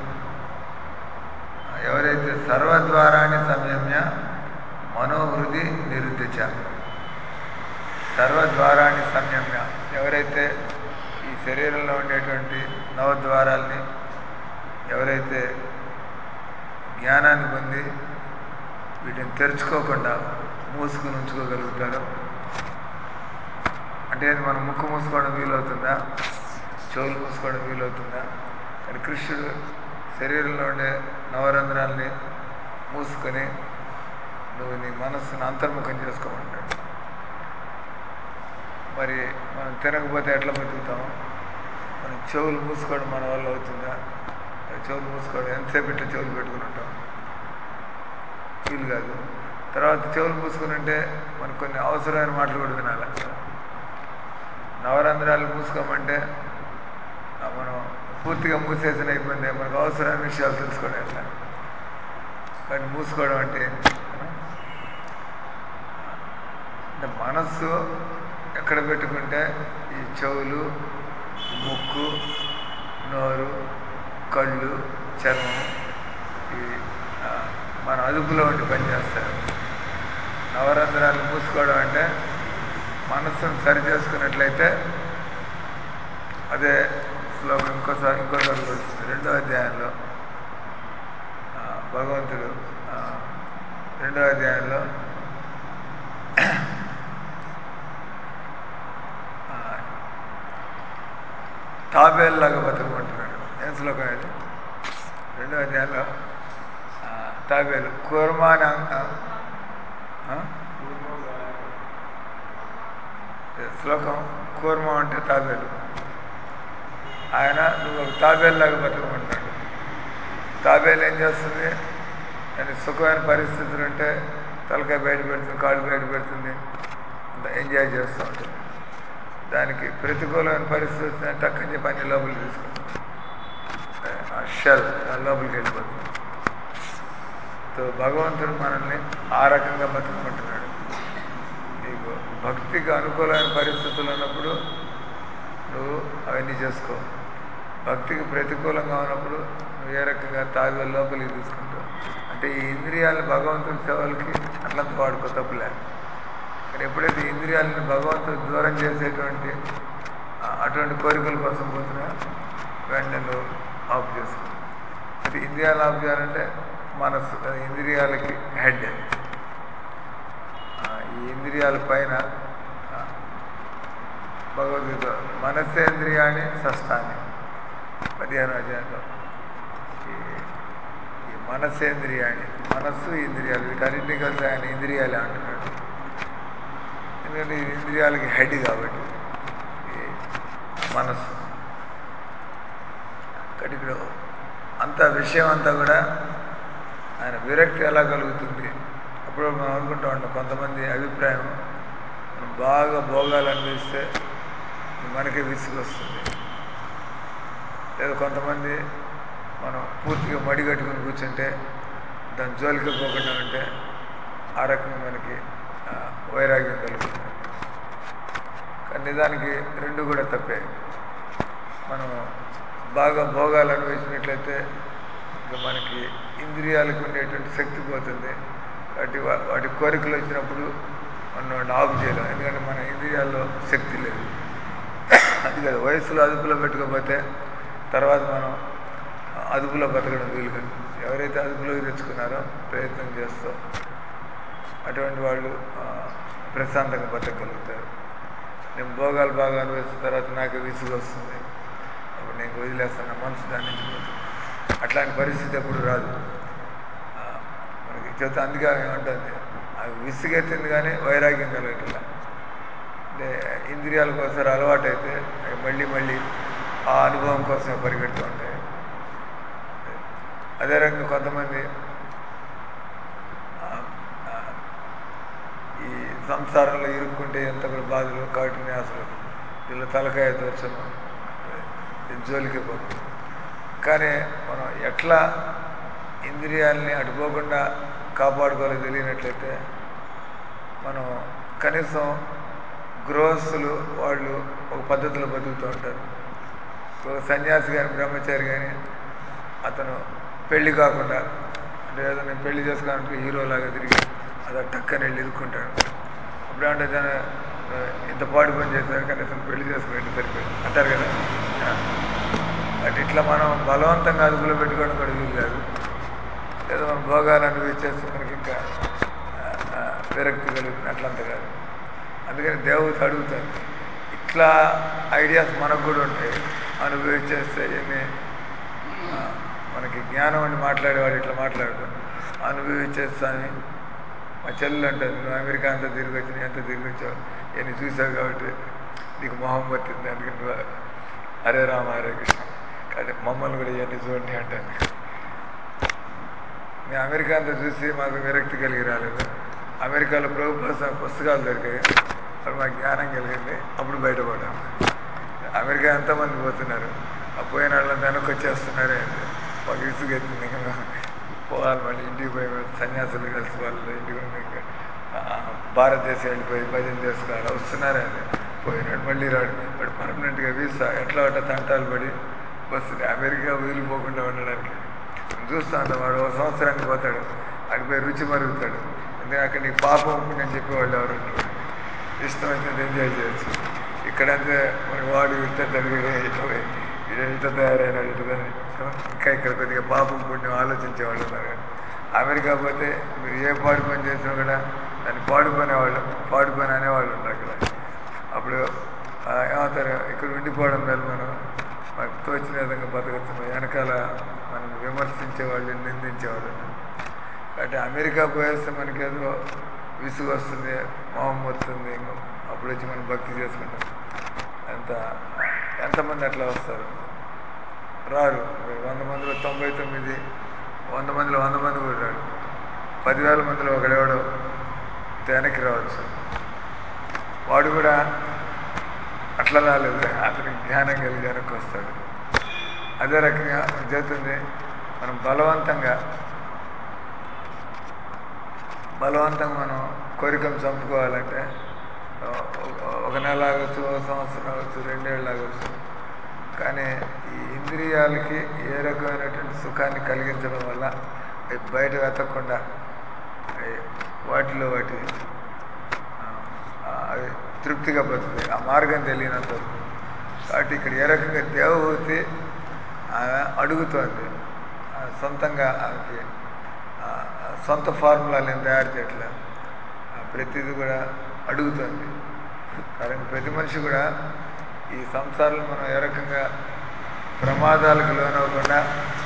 ఆ, ఎవరైతే సర్వద్వారాన్ని సంయమ్య మనోహృది నిరుద్ధించ సర్వద్వారాన్ని సంయమ్య ఎవరైతే ఈ శరీరంలో ఉండేటువంటి నవద్వారాల్ని ఎవరైతే జ్ఞానాన్ని పొంది వీటిని తెరుచుకోకుండా మూసుకుని ఉంచుకోగలుగుతారో అంటే ఇది మనం ముక్కు మూసుకోవడం వీలవుతుందా చెవులు మూసుకోవడం వీలవుతుందా కానీ కృష్ణుడు శరీరంలో ఉండే నవరంధ్రాల్ని మూసుకొని నువ్వు నీ మనస్సును అంతర్ముఖం చేసుకోమంటాడు మరి మనం తినకపోతే ఎట్లా బతుకుతాము మనం చెవులు మూసుకోవడం మన వల్ల అవుతుందా మరి చెవులు మూసుకోవడం ఎంతసేపు ఇట్లా చెవులు పెట్టుకుని ఉంటాం వీలు కాదు తర్వాత చెవులు మూసుకుని ఉంటే మనకు కొన్ని అవసరమైన మాటలు కూడా వినాలి నవరంధ్రాలు మూసుకోమంటే ఆ మనం పూర్తిగా మూసేసిన ఇబ్బంది మనకు అవసరమైన విషయాలు తెలుసుకోవడం ఎట్లా కానీ మూసుకోవడం అంటే అంటే మనస్సు ఎక్కడ పెట్టుకుంటే ఈ చెవులు ముక్కు నోరు కళ్ళు చర్మం ఈ ఆ, మన అదుపులో ఉండి పనిచేస్తారు నవరంధ్రాలు మూసుకోవడం అంటే మనస్సును సరి చేసుకున్నట్లయితే అదే శ్లోకం ఇంకోసారి ఇంకోసారి వస్తుంది రెండో అధ్యాయంలో ఆ, భగవంతుడు ఆ, రెండో అధ్యాయంలో ఆ, తాబేల్లాగా బతకమంటున్నాడు ఏం శ్లోకం ఇది రెండో అధ్యాయంలో ఆ, తాబేలు కూర్మాన శ్లోకం కూర్మం అంటే తాబేలు ఆయన నువ్వు ఒక తాబేల్లాగా బతకమంటాడు తాబేలు ఏం చేస్తుంది దాని సుఖమైన పరిస్థితులు ఉంటే తలకాయ బయట పెడుతుంది కాళ్ళు బయట పెడుతుంది అంత ఎంజాయ్ చేస్తూ ఉంటుంది దానికి ప్రతికూలమైన పరిస్థితి వచ్చిందంటే టక్కని చెప్పి అన్ని లోపలికి తీసుకుంటుంది ఆ షెల్ దాని లోపలికి వెళ్ళిపోతుంది సో భగవంతుడు మనల్ని ఆ రకంగా బతకమంటున్నాడు నీకు భక్తికి అనుకూలమైన పరిస్థితులు ఉన్నప్పుడు నువ్వు అవన్నీ చేసుకో భక్తికి ప్రతికూలంగా ఉన్నప్పుడు నువ్వు ఏ రకంగా తాబేలు లోపలికి తీసుకుంటావు అంటే ఈ ఇంద్రియాలను భగవంతుడి సేవలకి అట్లంత వాడుకో తప్పులే కానీ ఎప్పుడైతే ఈ ఇంద్రియాలను భగవంతుడు దూరం చేసేటువంటి ఆ, అటువంటి కోరికల కోసం పోతున్నా వెంటనే నువ్వు ఆఫ్ చేసుకో అది ఇంద్రియాలు ఆఫ్ చేయాలంటే మనస్సు అది ఇంద్రియాలకి హెడ్ ఈ ఇంద్రియాల పైన ఆ, భగవద్గీత మనస్సేంద్రియాన్ని షష్టాన్ని పదిహేను అధ్యాయంలో ఈ ఈ మనస్సేంద్రియాన్ని మనస్సు ఇంద్రియాలు వీటన్నింటినీ కలిసి ఆయన ఇంద్రియాలే అంటున్నాడు ఎందుకంటే ఇది ఇంద్రియాలకి హెడ్ కాబట్టి ఈ మనస్సు కాబట్టి ఇక్కడ అంత విషయం అంతా కూడా ఆయన విరక్తి ఎలా కలుగుతుంది అప్పుడు మనం అనుకుంటూ ఉంటాం కొంతమంది అభిప్రాయం మనం బాగా భోగాలు అనిపిస్తే మనకే విసుగు వస్తుంది లేదా కొంతమంది మనం పూర్తిగా మడి కట్టుకుని కూర్చుంటే దాని జోలికి పోకుండా ఉంటే ఆ రకంగా మనకి ఆ, వైరాగ్యం కలుగుతుంది కానీ నిజానికి రెండు కూడా తప్పే మనం బాగా భోగాలు అనుభవించినట్లయితే ఇంకా మనకి ఇంద్రియాలకు ఉండేటువంటి శక్తి పోతుంది వాటి వాటి కోరికలు వచ్చినప్పుడు మనం వాటిని ఆపు చేయలేం ఎందుకంటే మన ఇంద్రియాల్లో శక్తి లేదు అది కదా వయసులో అదుపులో పెట్టుకోకపోతే తర్వాత మనం అదుపులో బతకడం వీలు కాదు ఎవరైతే అదుపులోకి తెచ్చుకున్నారో ప్రయత్నం చేస్తూ అటువంటి వాళ్ళు ఆ, ప్రశాంతంగా బతకగలుగుతారు నేను భోగాలు బాగా అనుభవిస్తున్న తర్వాత నాకు విసుగు వస్తుంది అప్పుడు నేను వదిలేస్తాను నా మనసు దాని నుంచి పోతుంది అట్లాంటి పరిస్థితి ఎప్పుడు రాదు ఆ, మనకి చెబుతా అందుకే ఆమె ఏమంటుంది అవి విసుగెత్తింది కానీ వైరాగ్యం కలగట్లా అంటే ఇంద్రియాలకు ఒకసారి అలవాటు అయితే అవి మళ్ళీ మళ్ళీ ఆ అనుభవం కోసమే పరిగెడుతూ ఉంటాయి అదే రకంగా కొంతమంది ఆ, ఆ, ఈ సంసారంలో ఇరుక్కుంటే ఎంత కూడా బాధలు కాఠిన్యాసులు వీళ్ళ తలకాయ దోచము జోలికి పోతుంది కానీ మనం ఎట్లా ఇంద్రియాలని అటుపోకుండా కాపాడుకోవాలో తెలియనట్లయితే మనం కనీసం గృహస్థులు వాళ్ళు ఒక పద్ధతిలో బతుకుతూ ఉంటారు ఒక సన్యాసి కానీ బ్రహ్మచారి కానీ అతను పెళ్లి కాకుండా అంటే ఏదో నేను పెళ్లి చేసుకోవాలంటే హీరోలాగా తిరిగి అది టక్కని వెళ్ళి ఇరుక్కుంటాడు అప్పుడు ఏమంటే జన ఇంత పాడు పని చేశారు కనీసం పెళ్లి చేసుకుని సరిపోయింది అంటారు కదా అటు ఇట్లా మనం బలవంతంగా అదుపులో పెట్టుకోవడం కూడా వీలు కాదు లేదా మనం భోగాలు అనుభవించేస్తే మనకి ఇంకా ఆ, ఆ, విరక్తి కలుగుతుంది అట్లంత కాదు అందుకని దేవత అడుగుతారు ఇట్లా ఐడియాస్ మనకు కూడా ఉంటాయి అనుభవించేస్తే ఎన్ని ఆ, మనకి జ్ఞానం అని మాట్లాడేవాడు ఇట్లా మాట్లాడతాం అనుభవించేస్తాను మా చెల్లెలు అంటుంది నువ్వు అమెరికా అంతా తిరిగి వచ్చి ఎంత తిరిగి వచ్చావు ఎన్ని చూసావు కాబట్టి నీకు మొహం వచ్చింది అందుకని నువ్వు హరే రామ హరే కృష్ణ కానీ మమ్మల్ని కూడా ఇవన్నీ చూడండి అంటాను మేము అమెరికా అంతా చూసి మాకు విరక్తి కలిగి రాలేదు అమెరికాలో ప్రభుత్వ పుస్తకాలు దొరికాయి అప్పుడు మాకు జ్ఞానం కలిగింది అప్పుడు బయటపడ్డాము అమెరికా ఎంతమంది పోతున్నారు ఆ పోయిన వాళ్ళంతా వెనక్కి వచ్చేస్తున్నారే అంటే మాకు ఇసుగెత్తింది ఇంకా మేము పోవాలి మళ్ళీ ఇంటికి పోయి మేము సన్యాసులు కలిసి వాళ్ళు ఇంటికి పోయి ఇంకా ఆ, భారతదేశం వెళ్ళిపోయి భజన చేసుకోవాలి వస్తున్నారే అది పోయినాడు మళ్ళీ రాడు వాడు పర్మనెంట్గా వీసా ఎట్లా అట్లా తంటాలు పడి వస్తుంది అమెరికా వదిలిపోకుండా ఉండడానికి మనం చూస్తూ ఉంటాం వాడు ఒక సంవత్సరానికి పోతాడు అడిపోయి రుచి మరుగుతాడు ఎందుకంటే అక్కడ నీకు పాపం పుణ్యం చెప్పేవాళ్ళు ఎవరు ఉండరు. ఇష్టం వచ్చినట్టు ఎంజాయ్ చేయొచ్చు ఇక్కడంతే మనకి వాడు ఇట్ట జరిగి ఇట్లా పోయి ఇట ఇట్లా తయారైనాడు ఇట్లా తయారై- ఇంకా ఇక్కడ కొద్దిగా పాపం పుణ్యం ఆలోచించేవాళ్ళు ఉన్నారు అమెరికా పోతే మీరు ఏ పాడు పని చేసినా కూడా దాన్ని పాడుకునేవాళ్ళు పాడుకొని అనేవాళ్ళు ఉన్నారు అక్కడ అప్పుడు ఆ, ఏమవుతారు ఇక్కడ ఉండిపోవడం మేలు మనం మనకు తోచిన విధంగా బతకచ్చు వెనకాల మనం విమర్శించేవాళ్ళు నిందించేవాళ్ళు ఉన్నారు. కాబట్టి అమెరికా పోయేస్తే మనకేదో విసుగు వస్తుంది మొహం వస్తుంది ఇంకా అప్పుడు వచ్చి మనం భక్తి చేసుకుంటాం ఎంత ఎంతమంది అట్లా వస్తారు రారు వంద మందిలో తొంభై తొమ్మిది వంద మందిలో వంద మంది కూడా రాడు పదివేల మందిలో ఒకడెవడో వెనక్కి రావచ్చు వాడు కూడా అట్లా రాలేదు అతనికి జ్ఞానం కలిగి వెనక్కి వస్తాడు అదే రకంగా మనకు చెబుతుంది మనం బలవంతంగా బలవంతంగా మనం కోరికను చంపుకోవాలంటే ఒక- ఒక నెల ఆగచ్చు ఒక సంవత్సరం ఆగచ్చు రెండేళ్ళు ఆగచ్చు కానీ ఈ ఇంద్రియాలకి ఏ రకమైనటువంటి సుఖాన్ని కలిగించడం వల్ల అవి బయట వెతకకుండా అవి వాటిలో వాటి ఆ, అవి తృప్తిగా బతుకుతాయి ఆ మార్గం తెలియనంత వరకు కాబట్టి ఇక్కడ ఏ రకంగా దేవభూతి ఆమె అడుగుతోంది ఆ, సొంతంగా ఆమెకి ఆ, ఆ, సొంత ఫార్ములాలు ఏం తయారు చేయట్లేదు ఆ, ప్రతిదీ కూడా అడుగుతుంది कारण ప్రతి మనిషి కూడా ఈ సంసారంలో మనం ఏ రకంగా ప్రమాదాలకు లోనవ్వకుండా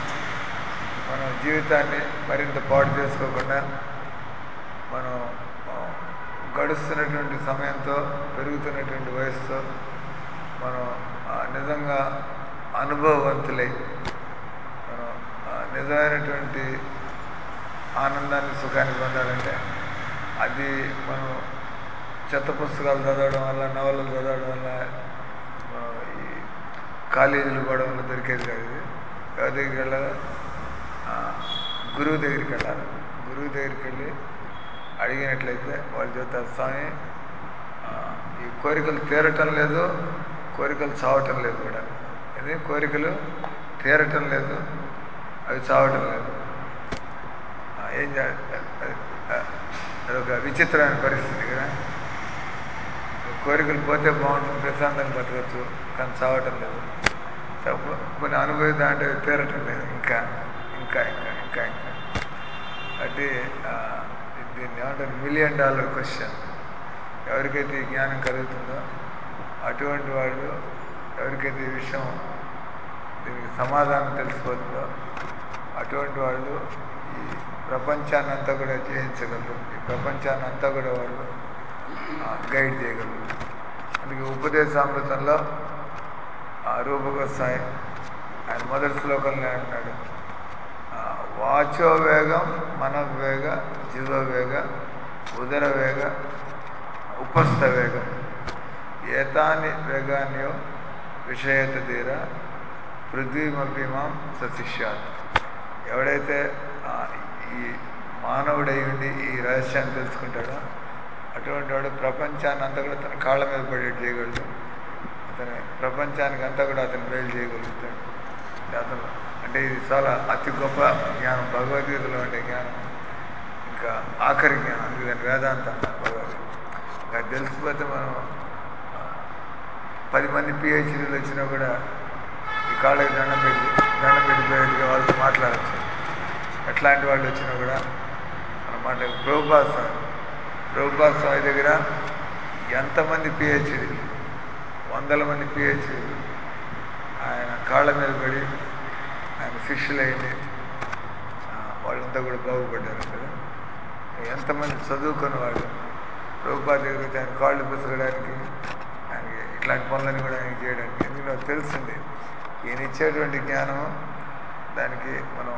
మన జీవితాన్ని మరింత పాడు చేసుకోకుండా మనం ఆ, గడుస్తున్నటువంటి సమయంతో పెరుగుతున్నటువంటి వయసుతో మనం ఆ, నిజంగా అనుభవవంతులై మనం ఆ, నిజమైనటువంటి ఆనందాన్ని సుఖాన్ని పొందాలంటే అది మనం చెత్త పుస్తకాలు చదవడం వల్ల నవలలు చదవడం వల్ల ఆ, ఈ కాలేజీలు పోవడం వల్ల దొరికేది కాదు ఇది ఎవరి దగ్గరికి వెళ్ళాలి ఆ, గురువు దగ్గరికి వెళ్ళాలి గురువు దగ్గరికి వెళ్ళి అడిగినట్లయితే వాళ్ళు చెబుతారు స్వామి ఆ, ఈ కోరికలు తీరటం లేదు కోరికలు చావటం లేదు కూడా ఇది కోరికలు తీరటం లేదు అవి చావటం లేదు ఆ, ఏం చే అది- అదొక విచిత్రమైన పరిస్థితి కదా కోరికలు పోతే బాగుంటుంది ప్రశాంతంగా బతకచ్చు కానీ చావటం లేదు తప్పు కొన్ని అనుభవిద్దాం అంటే తీరటం లేదు ఇంకా ఇంకా ఇంకా ఇంకా ఇంకా అంటే ఆ, దీన్ని ఏమంటారు మిలియన్ డాలర్ క్వశ్చన్ ఎవరికైతే ఈ జ్ఞానం కలుగుతుందో అటువంటి వాళ్ళు ఎవరికైతే ఈ విషయం దీనికి సమాధానం తెలిసిపోతుందో అటువంటి వాళ్ళు ఈ ప్రపంచాన్ని అంతా కూడా జయించగలరు ఈ ప్రపంచాన్ని అంతా కూడా వాళ్ళు ఆ, గైడ్ చేయగలరు అందుకే ఉపదేశామృతంలో ఆ రూపగోస్వామి ఆయన మొదటి శ్లోకంలో అంటున్నాడు ఆ, వాచో వేగం మనోవేగ జీవ వేగ ఉదర వేగ ఉపస్థ వేగం ఏతాని వేగాన్యో విషయత తీర పృథ్వీమభిమాం సశిష్యాత్ ఎవడైతే ఆ, ఈ మానవుడై ఉండి ఈ రహస్యాన్ని తెలుసుకుంటాడో అటువంటి వాడు ప్రపంచాన్ని అంతా కూడా తన కాళ్ళ మీద పడేట్టు చేయగలడు అతని ప్రపంచానికి అంతా కూడా అతను మేలు చేయగలుగుతాడు అతను అంటే ఇది చాలా అతి గొప్ప జ్ఞానం భగవద్గీతలో ఉండే జ్ఞానం ఇంకా ఆఖరి జ్ఞానం అందుకే దాన్ని వేదాంతం అన్నారు భగవద్గీత ఇంకా అది తెలిసిపోతే మనం ఆ, పది మంది పిహెచ్డీలు వచ్చినా కూడా ఈ కాళ్ళకి దండం పెట్టి దండం పెట్టిపోయేట్టుగా వాళ్ళతో మాట్లాడచ్చు ఎట్లాంటి వాళ్ళు వచ్చినా కూడా మనం మాట ప్రభుపాద స్వామి ప్రభుపాద స్వామి దగ్గర ఎంతమంది పిహెచ్డీలు వందల మంది పిహెచ్డీలు ఆయన కాళ్ళ మీద పడి ఆయన శిష్యులైంది ఆ, వాళ్ళంతా కూడా బాగుపడ్డారు కదా ఎంతమంది చదువుకున్న వాళ్ళు ప్రభుపాద దగ్గర వచ్చి ఆయన కాళ్ళు పిసగడానికి ఆయనకి ఇట్లా ఇట్లాంటి పనులను కూడా ఆయన చేయడానికి ఎందుకు నాకు తెలుస్తుంది ఈయన ఇచ్చేటువంటి జ్ఞానం దానికి మనం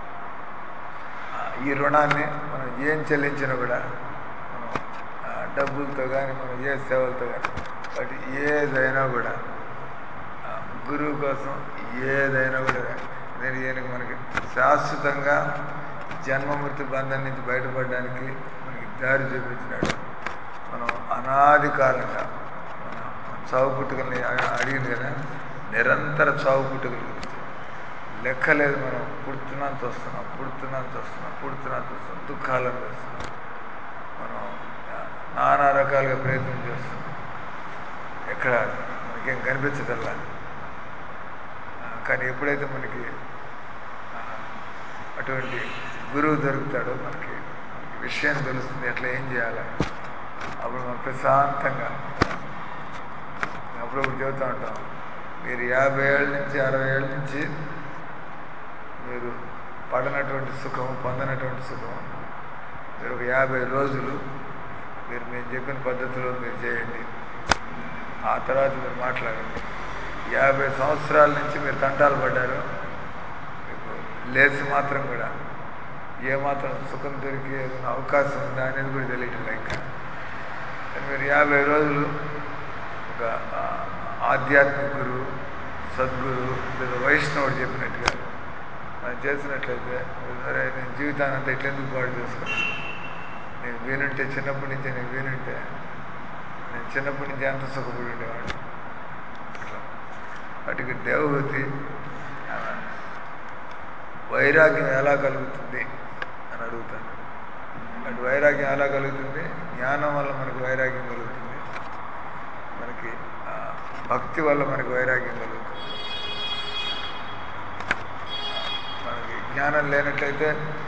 ఆ, ఈ రుణాన్ని మనం ఏం చెల్లించినా కూడా మనం ఆ, డబ్బులతో కానీ మనం ఏ సేవలతో కానీ వాటి ఏదైనా కూడా ఆ, గురువు కోసం ఏదైనా కూడా నేను ఈయనకి మనకి శాశ్వతంగా జన్మమృతి బంధం నుంచి బయటపడడానికి మనకి దారి చూపించినాడు మనం అనాది కాలంగా మన మన చావు పుట్టుకల్ని ఆయన అడిగింది కదా నిరంతర చావు పుట్టుకల గురించి లెక్కలేదు మనం పుడుతున్నంత వస్తున్నాం పుడుతున్నంత వస్తున్నాం పుడుతున్నంత వస్తున్నాం దుఃఖాలను వస్తున్నాం మనం ఆ, నానా రకాలుగా ప్రయత్నం చేస్తున్నాం ఎక్కడ మనకేం కనిపించదల్లా ఆ, కానీ ఎప్పుడైతే మనకి ఆ, అటువంటి గురువు దొరుకుతాడో మనకి మనకి విషయం తెలుస్తుంది ఎట్లా ఏం చేయాలి అప్పుడు మనం ప్రశాంతంగా అప్పుడప్పుడు చెబుతూ ఉంటాం మీరు యాభై ఏళ్ళ నుంచి అరవై ఏళ్ళ నుంచి మీరు పడనటువంటి సుఖం పొందనటువంటి సుఖం మీరు ఒక యాభై రోజులు మీరు మేము చెప్పిన పద్ధతిలో మీరు చేయండి ఆ తర్వాత మీరు మాట్లాడండి యాభై సంవత్సరాల నుంచి మీరు తంటాలు పడ్డారు మీకు లేచి మాత్రం కూడా ఏమాత్రం సుఖం దొరికి ఏదైనా అవకాశం ఉందా అనేది కూడా తెలియటం ఇంకా కానీ మీరు యాభై రోజులు ఒక ఆ, ఆధ్యాత్మిక గురువు సద్గురు లేదా వైష్ణవుడు చెప్పినట్టుగా మనం చేసినట్లయితే సరే నేను జీవితాన్ని అంతా ఇట్లెందుకు పాడు చేసుకున్నాను నేను వీనుంటే చిన్నప్పటి నుంచే నేను వీనుంటే నేను చిన్నప్పటి నుంచి ఎంత సుఖపడి ఉండేవాడిని అట్లా వాటికి దేవహూతి ఆమె వైరాగ్యం ఎలా కలుగుతుంది అని అడుగుతాను అటు వైరాగ్యం ఎలా కలుగుతుంది జ్ఞానం వల్ల మనకు వైరాగ్యం కలుగుతుంది మనకి ఆ, భక్తి వల్ల మనకి వైరాగ్యం కలుగుతుంది మనకి జ్ఞానం లేనట్లయితే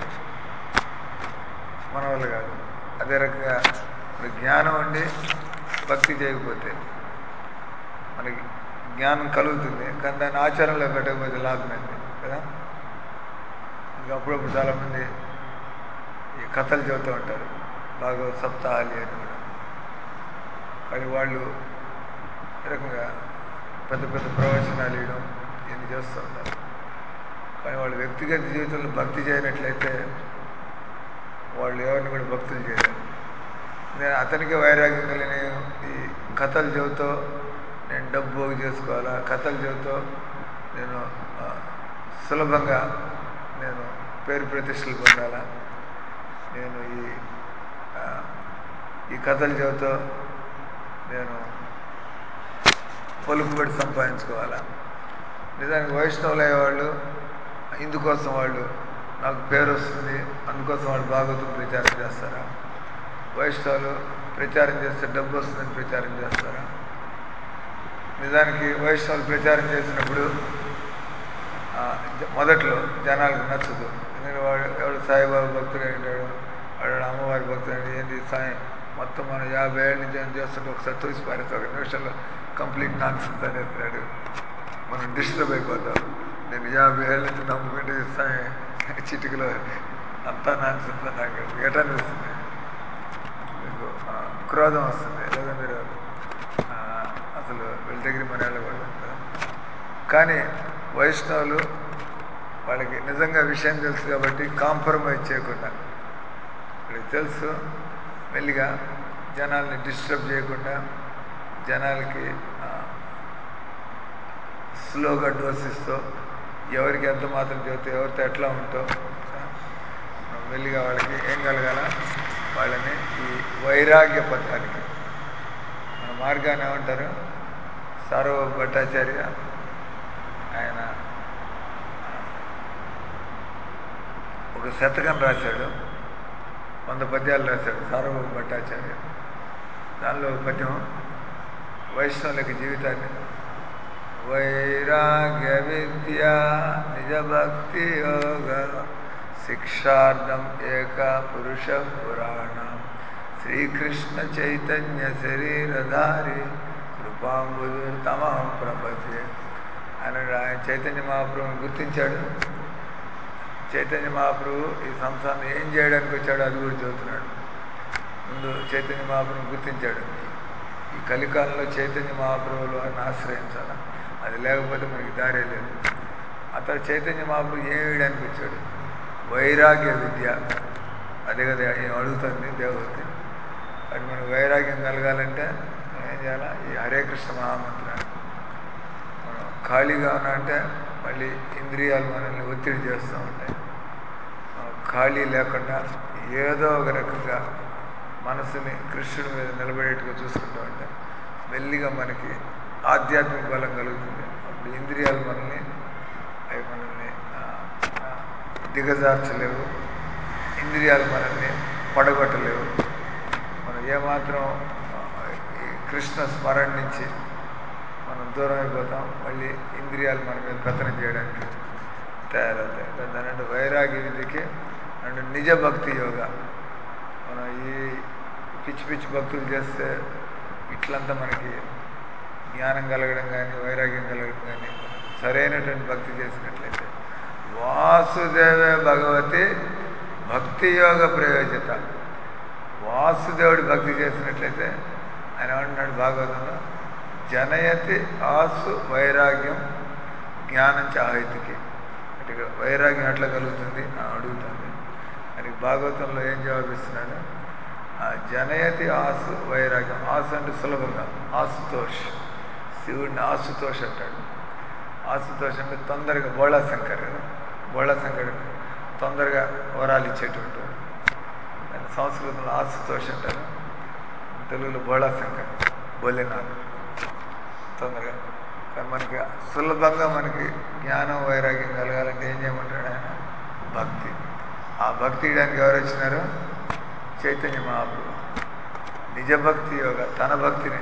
మన వల్ల కాదు అదే రకంగా ఇప్పుడు జ్ఞానం ఉండి భక్తి చేయకపోతే మనకి జ్ఞానం కలుగుతుంది కానీ దాన్ని ఆచరణలో పెట్టకపోతే లాభం ఏంటి కదా ఇంకా అప్పుడప్పుడు చాలామంది ఈ కథలు చెబుతూ ఉంటారు బాగా సప్తాహాలి అని కూడా కానీ వాళ్ళు ఈ రకంగా పెద్ద పెద్ద ప్రవచనాలు ఇవ్వడం ఇవన్నీ చేస్తూ ఉంటారు కానీ వాళ్ళు వ్యక్తిగత జీవితంలో భక్తి చేయనట్లయితే వాళ్ళు ఎవరిని కూడా భక్తులు చేయలేరు నేను అతనికి వైరాగ్యం కలిగిన ఈ కథలు చెబుతూ నేను డబ్బు పోగు చేసుకోవాలా కథలు చెబుతూ నేను ఆ, సులభంగా నేను పేరు ప్రతిష్టలు పొందాలా నేను ఈ ఆ, ఈ కథలు చెబుతూ నేను పలుకుబడి సంపాదించుకోవాలా నిజానికి వైష్ణవులు అయ్యేవాళ్ళు ఇందుకోసం వాళ్ళు నాకు పేరు వస్తుంది అందుకోసం వాళ్ళు భాగవతం ప్రచారం చేస్తారా వైష్ణవులు ప్రచారం చేస్తే డబ్బు వస్తుందని ప్రచారం చేస్తారా నిజానికి వైష్ణవులు ప్రచారం చేసినప్పుడు ఆ, జ- మొదట్లో జనాలకు నచ్చదు ఎందుకంటే వాడు ఎవడు సాయిబాబా భక్తుడు అంటాడు వాడు అమ్మవారి భక్తుడు అంటే ఏంటి సాయి మొత్తం మనం యాభై ఏళ్ళ నుంచి ఏం చేస్తుంటే ఒకసారి తోసి పారేస్తే ఒక నిమిషంలో కంప్లీట్ నాన్సెన్స్ అనేస్తున్నాడు మనం డిస్టర్బ్ అయిపోతాం నేను యాభై ఏళ్ళ నుంచి నమ్ముకుంటే సాయి చిటికలో అంతా నాన్సెన్స్ నాకు ఎట అనిపిస్తుంది మీకు ఆ, క్రోధం వస్తుంది లేదా మీరు ఆ, అసలు వీళ్ళ దగ్గర మన వెళ్ళకూడదు కదా కానీ వైష్ణవులు వాళ్ళకి నిజంగా విషయం తెలుసు కాబట్టి కాంప్రమైజ్ చేయకుండా వీళ్ళకి తెలుసు మెల్లిగా జనాల్ని డిస్టర్బ్ చేయకుండా జనాలకి ఆ, స్లోగా డోస్ ఇస్తూ ఎవరికి ఎంత మాత్రం చెబితే ఎవరితో ఎట్లా ఉంటావు మనం మెల్లిగా వాళ్ళకి ఏం కలగాల వాళ్ళని ఈ వైరాగ్య పథానికి మన మార్గాన్ని ఏమంటారు సార్వ భట్టాచార్య ఆయన ఒక శతకం రాశాడు వంద పద్యాలు రాశాడు సార్వభౌమ భట్టాచార్య దానిలో ఒక పద్యం వైష్ణవులకి జీవితాన్ని వైరాగ్య విద్య నిజ భక్తి యోగ శిక్షార్థం ఏక పురుష పురాణం శ్రీకృష్ణ చైతన్య శరీరధారి కృపాంబుదు తమ ప్రపంచే ఆయన ఆయన చైతన్య మహాప్రభుని గుర్తించాడు చైతన్య మహాప్రభు ఈ సంసారం ఏం చేయడానికి వచ్చాడో అది కూడా చెబుతున్నాడు ముందు చైతన్య మహాప్రభుని గుర్తించాడు ఈ కలికాలంలో చైతన్య మహాప్రభులు వారిని ఆశ్రయించాలి అది లేకపోతే మనకి దారే లేదు అతను చైతన్య మహాప్రభు ఏం వేయడానికి వచ్చాడు వైరాగ్య విద్య అదే కదా ఏం అడుగుతుంది దేవతకి అది మనకు వైరాగ్యం కలగాలంటే మనం ఏం చేయాలా ఈ హరే కృష్ణ మహామంత్రాన్ని మనం ఖాళీగా ఉన్నా అంటే మళ్ళీ ఇంద్రియాలు మనల్ని ఒత్తిడి చేస్తూ ఉంటాయి మనం ఖాళీ లేకుండా ఏదో ఒక రకంగా మనసుని కృష్ణుడి మీద నిలబడేట్టుగా చూసుకుంటూ ఉంటే మెల్లిగా మనకి ఆధ్యాత్మిక బలం కలుగుతుంది అప్పుడు ఇంద్రియాలు మనల్ని అవి మనల్ని ఆ, ఆ, దిగజార్చలేవు ఇంద్రియాలు మనల్ని పడగొట్టలేవు మనం ఏమాత్రం ఆ, ఈ కృష్ణ స్మరణ నుంచి మనం దూరం అయిపోతాం మళ్ళీ ఇంద్రియాలు మన మీద పెత్తనం చేయడానికి తయారవుతాయి దాని అంటే వైరాగ్య విద్యకి అంటే నిజ భక్తి యోగా మనం ఈ పిచ్చి పిచ్చి భక్తులు చేస్తే ఇట్లంతా మనకి జ్ఞానం కలగడం కానీ వైరాగ్యం కలగడం కానీ సరైనటువంటి భక్తి చేసినట్లయితే వాసుదేవే భగవతి భక్తి యోగ ప్రయోజత వాసుదేవుడి భక్తి చేసినట్లయితే ఆయన ఏమంటున్నాడు భాగవతంలో జనయతి ఆసు వైరాగ్యం జ్ఞానం చాహితికి అంటే ఇక వైరాగ్యం ఎట్లా కలుగుతుంది అని అడుగుతుంది మరి భాగవతంలో ఏం జవాబిస్తున్నాడు ఆ జనయతి ఆసు వైరాగ్యం ఆసు అంటే సులభంగా ఆసుతోష్ శివుడిని ఆసుతోష్ అంటాడు ఆసుతోష్ అంటే తొందరగా బోళా శంకర్ కదా బోళా శంకర్ తొందరగా వరాలు ఇచ్చేటువంటి వాడు. దాన్ని సంస్కృతంలో ఆసుతోష్ అంటారు తెలుగులో బోళా శంకర్ బోలేనాథ్ తొందరగా కానీ మనకి సులభంగా మనకి జ్ఞానం వైరాగ్యం కలగాలంటే ఏం చేయమంటాడు ఆయన భక్తి ఆ భక్తి ఇయడానికి ఎవరు వచ్చినారు చైతన్య మహాప్రభు నిజ భక్తి యోగ తన భక్తిని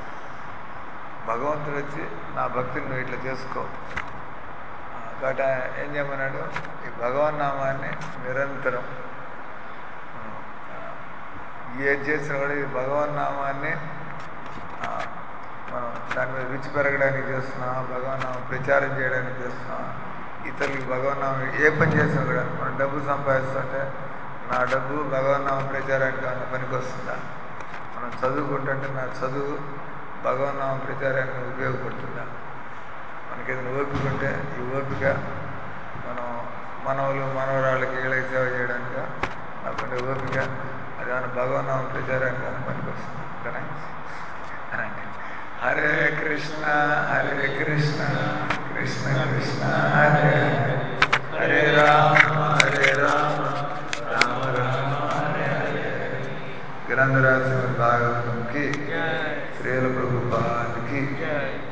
భగవంతుడు వచ్చి నా భక్తిని నువ్వు ఇట్లా చేసుకో ఆ, కాబట్టి ఆయన ఏం చేయమన్నాడు ఈ భగవన్నామాన్ని నిరంతరం మనం, ఆ, ఏది చేసినా కూడా ఈ భగవన్నామాన్ని ఆ, మనం దాని మీద రుచి పెరగడానికి చేస్తున్నాం భగవన్నామం ప్రచారం చేయడానికి చేస్తున్నాం ఇతరులకి భగవన్నామం ఏ పని చేసినా కూడా మనం డబ్బు సంపాదిస్తుంటే నా డబ్బు భగవన్నామం ప్రచారానికి ఏమైనా పనికి వస్తుందా మనం చదువుకుంటుంటే నా చదువు భగవన్నామం ప్రచారానికి ఉపయోగపడుతుందా మనకి ఏదైనా ఓపిక ఉంటే ఈ ఓపిక మనం మనవలు మనవరాళ్ళకి వీళ్ళకి సేవ చేయడానికి నాకుండే ఓపిక అది ఏమైనా భగవన్నామం ప్రచారానికి ఏమైనా పనికి వస్తుంది కదా అనండి హరే కృష్ణ హరే కృష్ణ కృష్ణ కృష్ణ హరే హరే హరే రామ హరే రామ రామ రామ హరే హరే గ్రంథరాజు భాగవతం కి శ్రీల ప్రభుపాద్ కి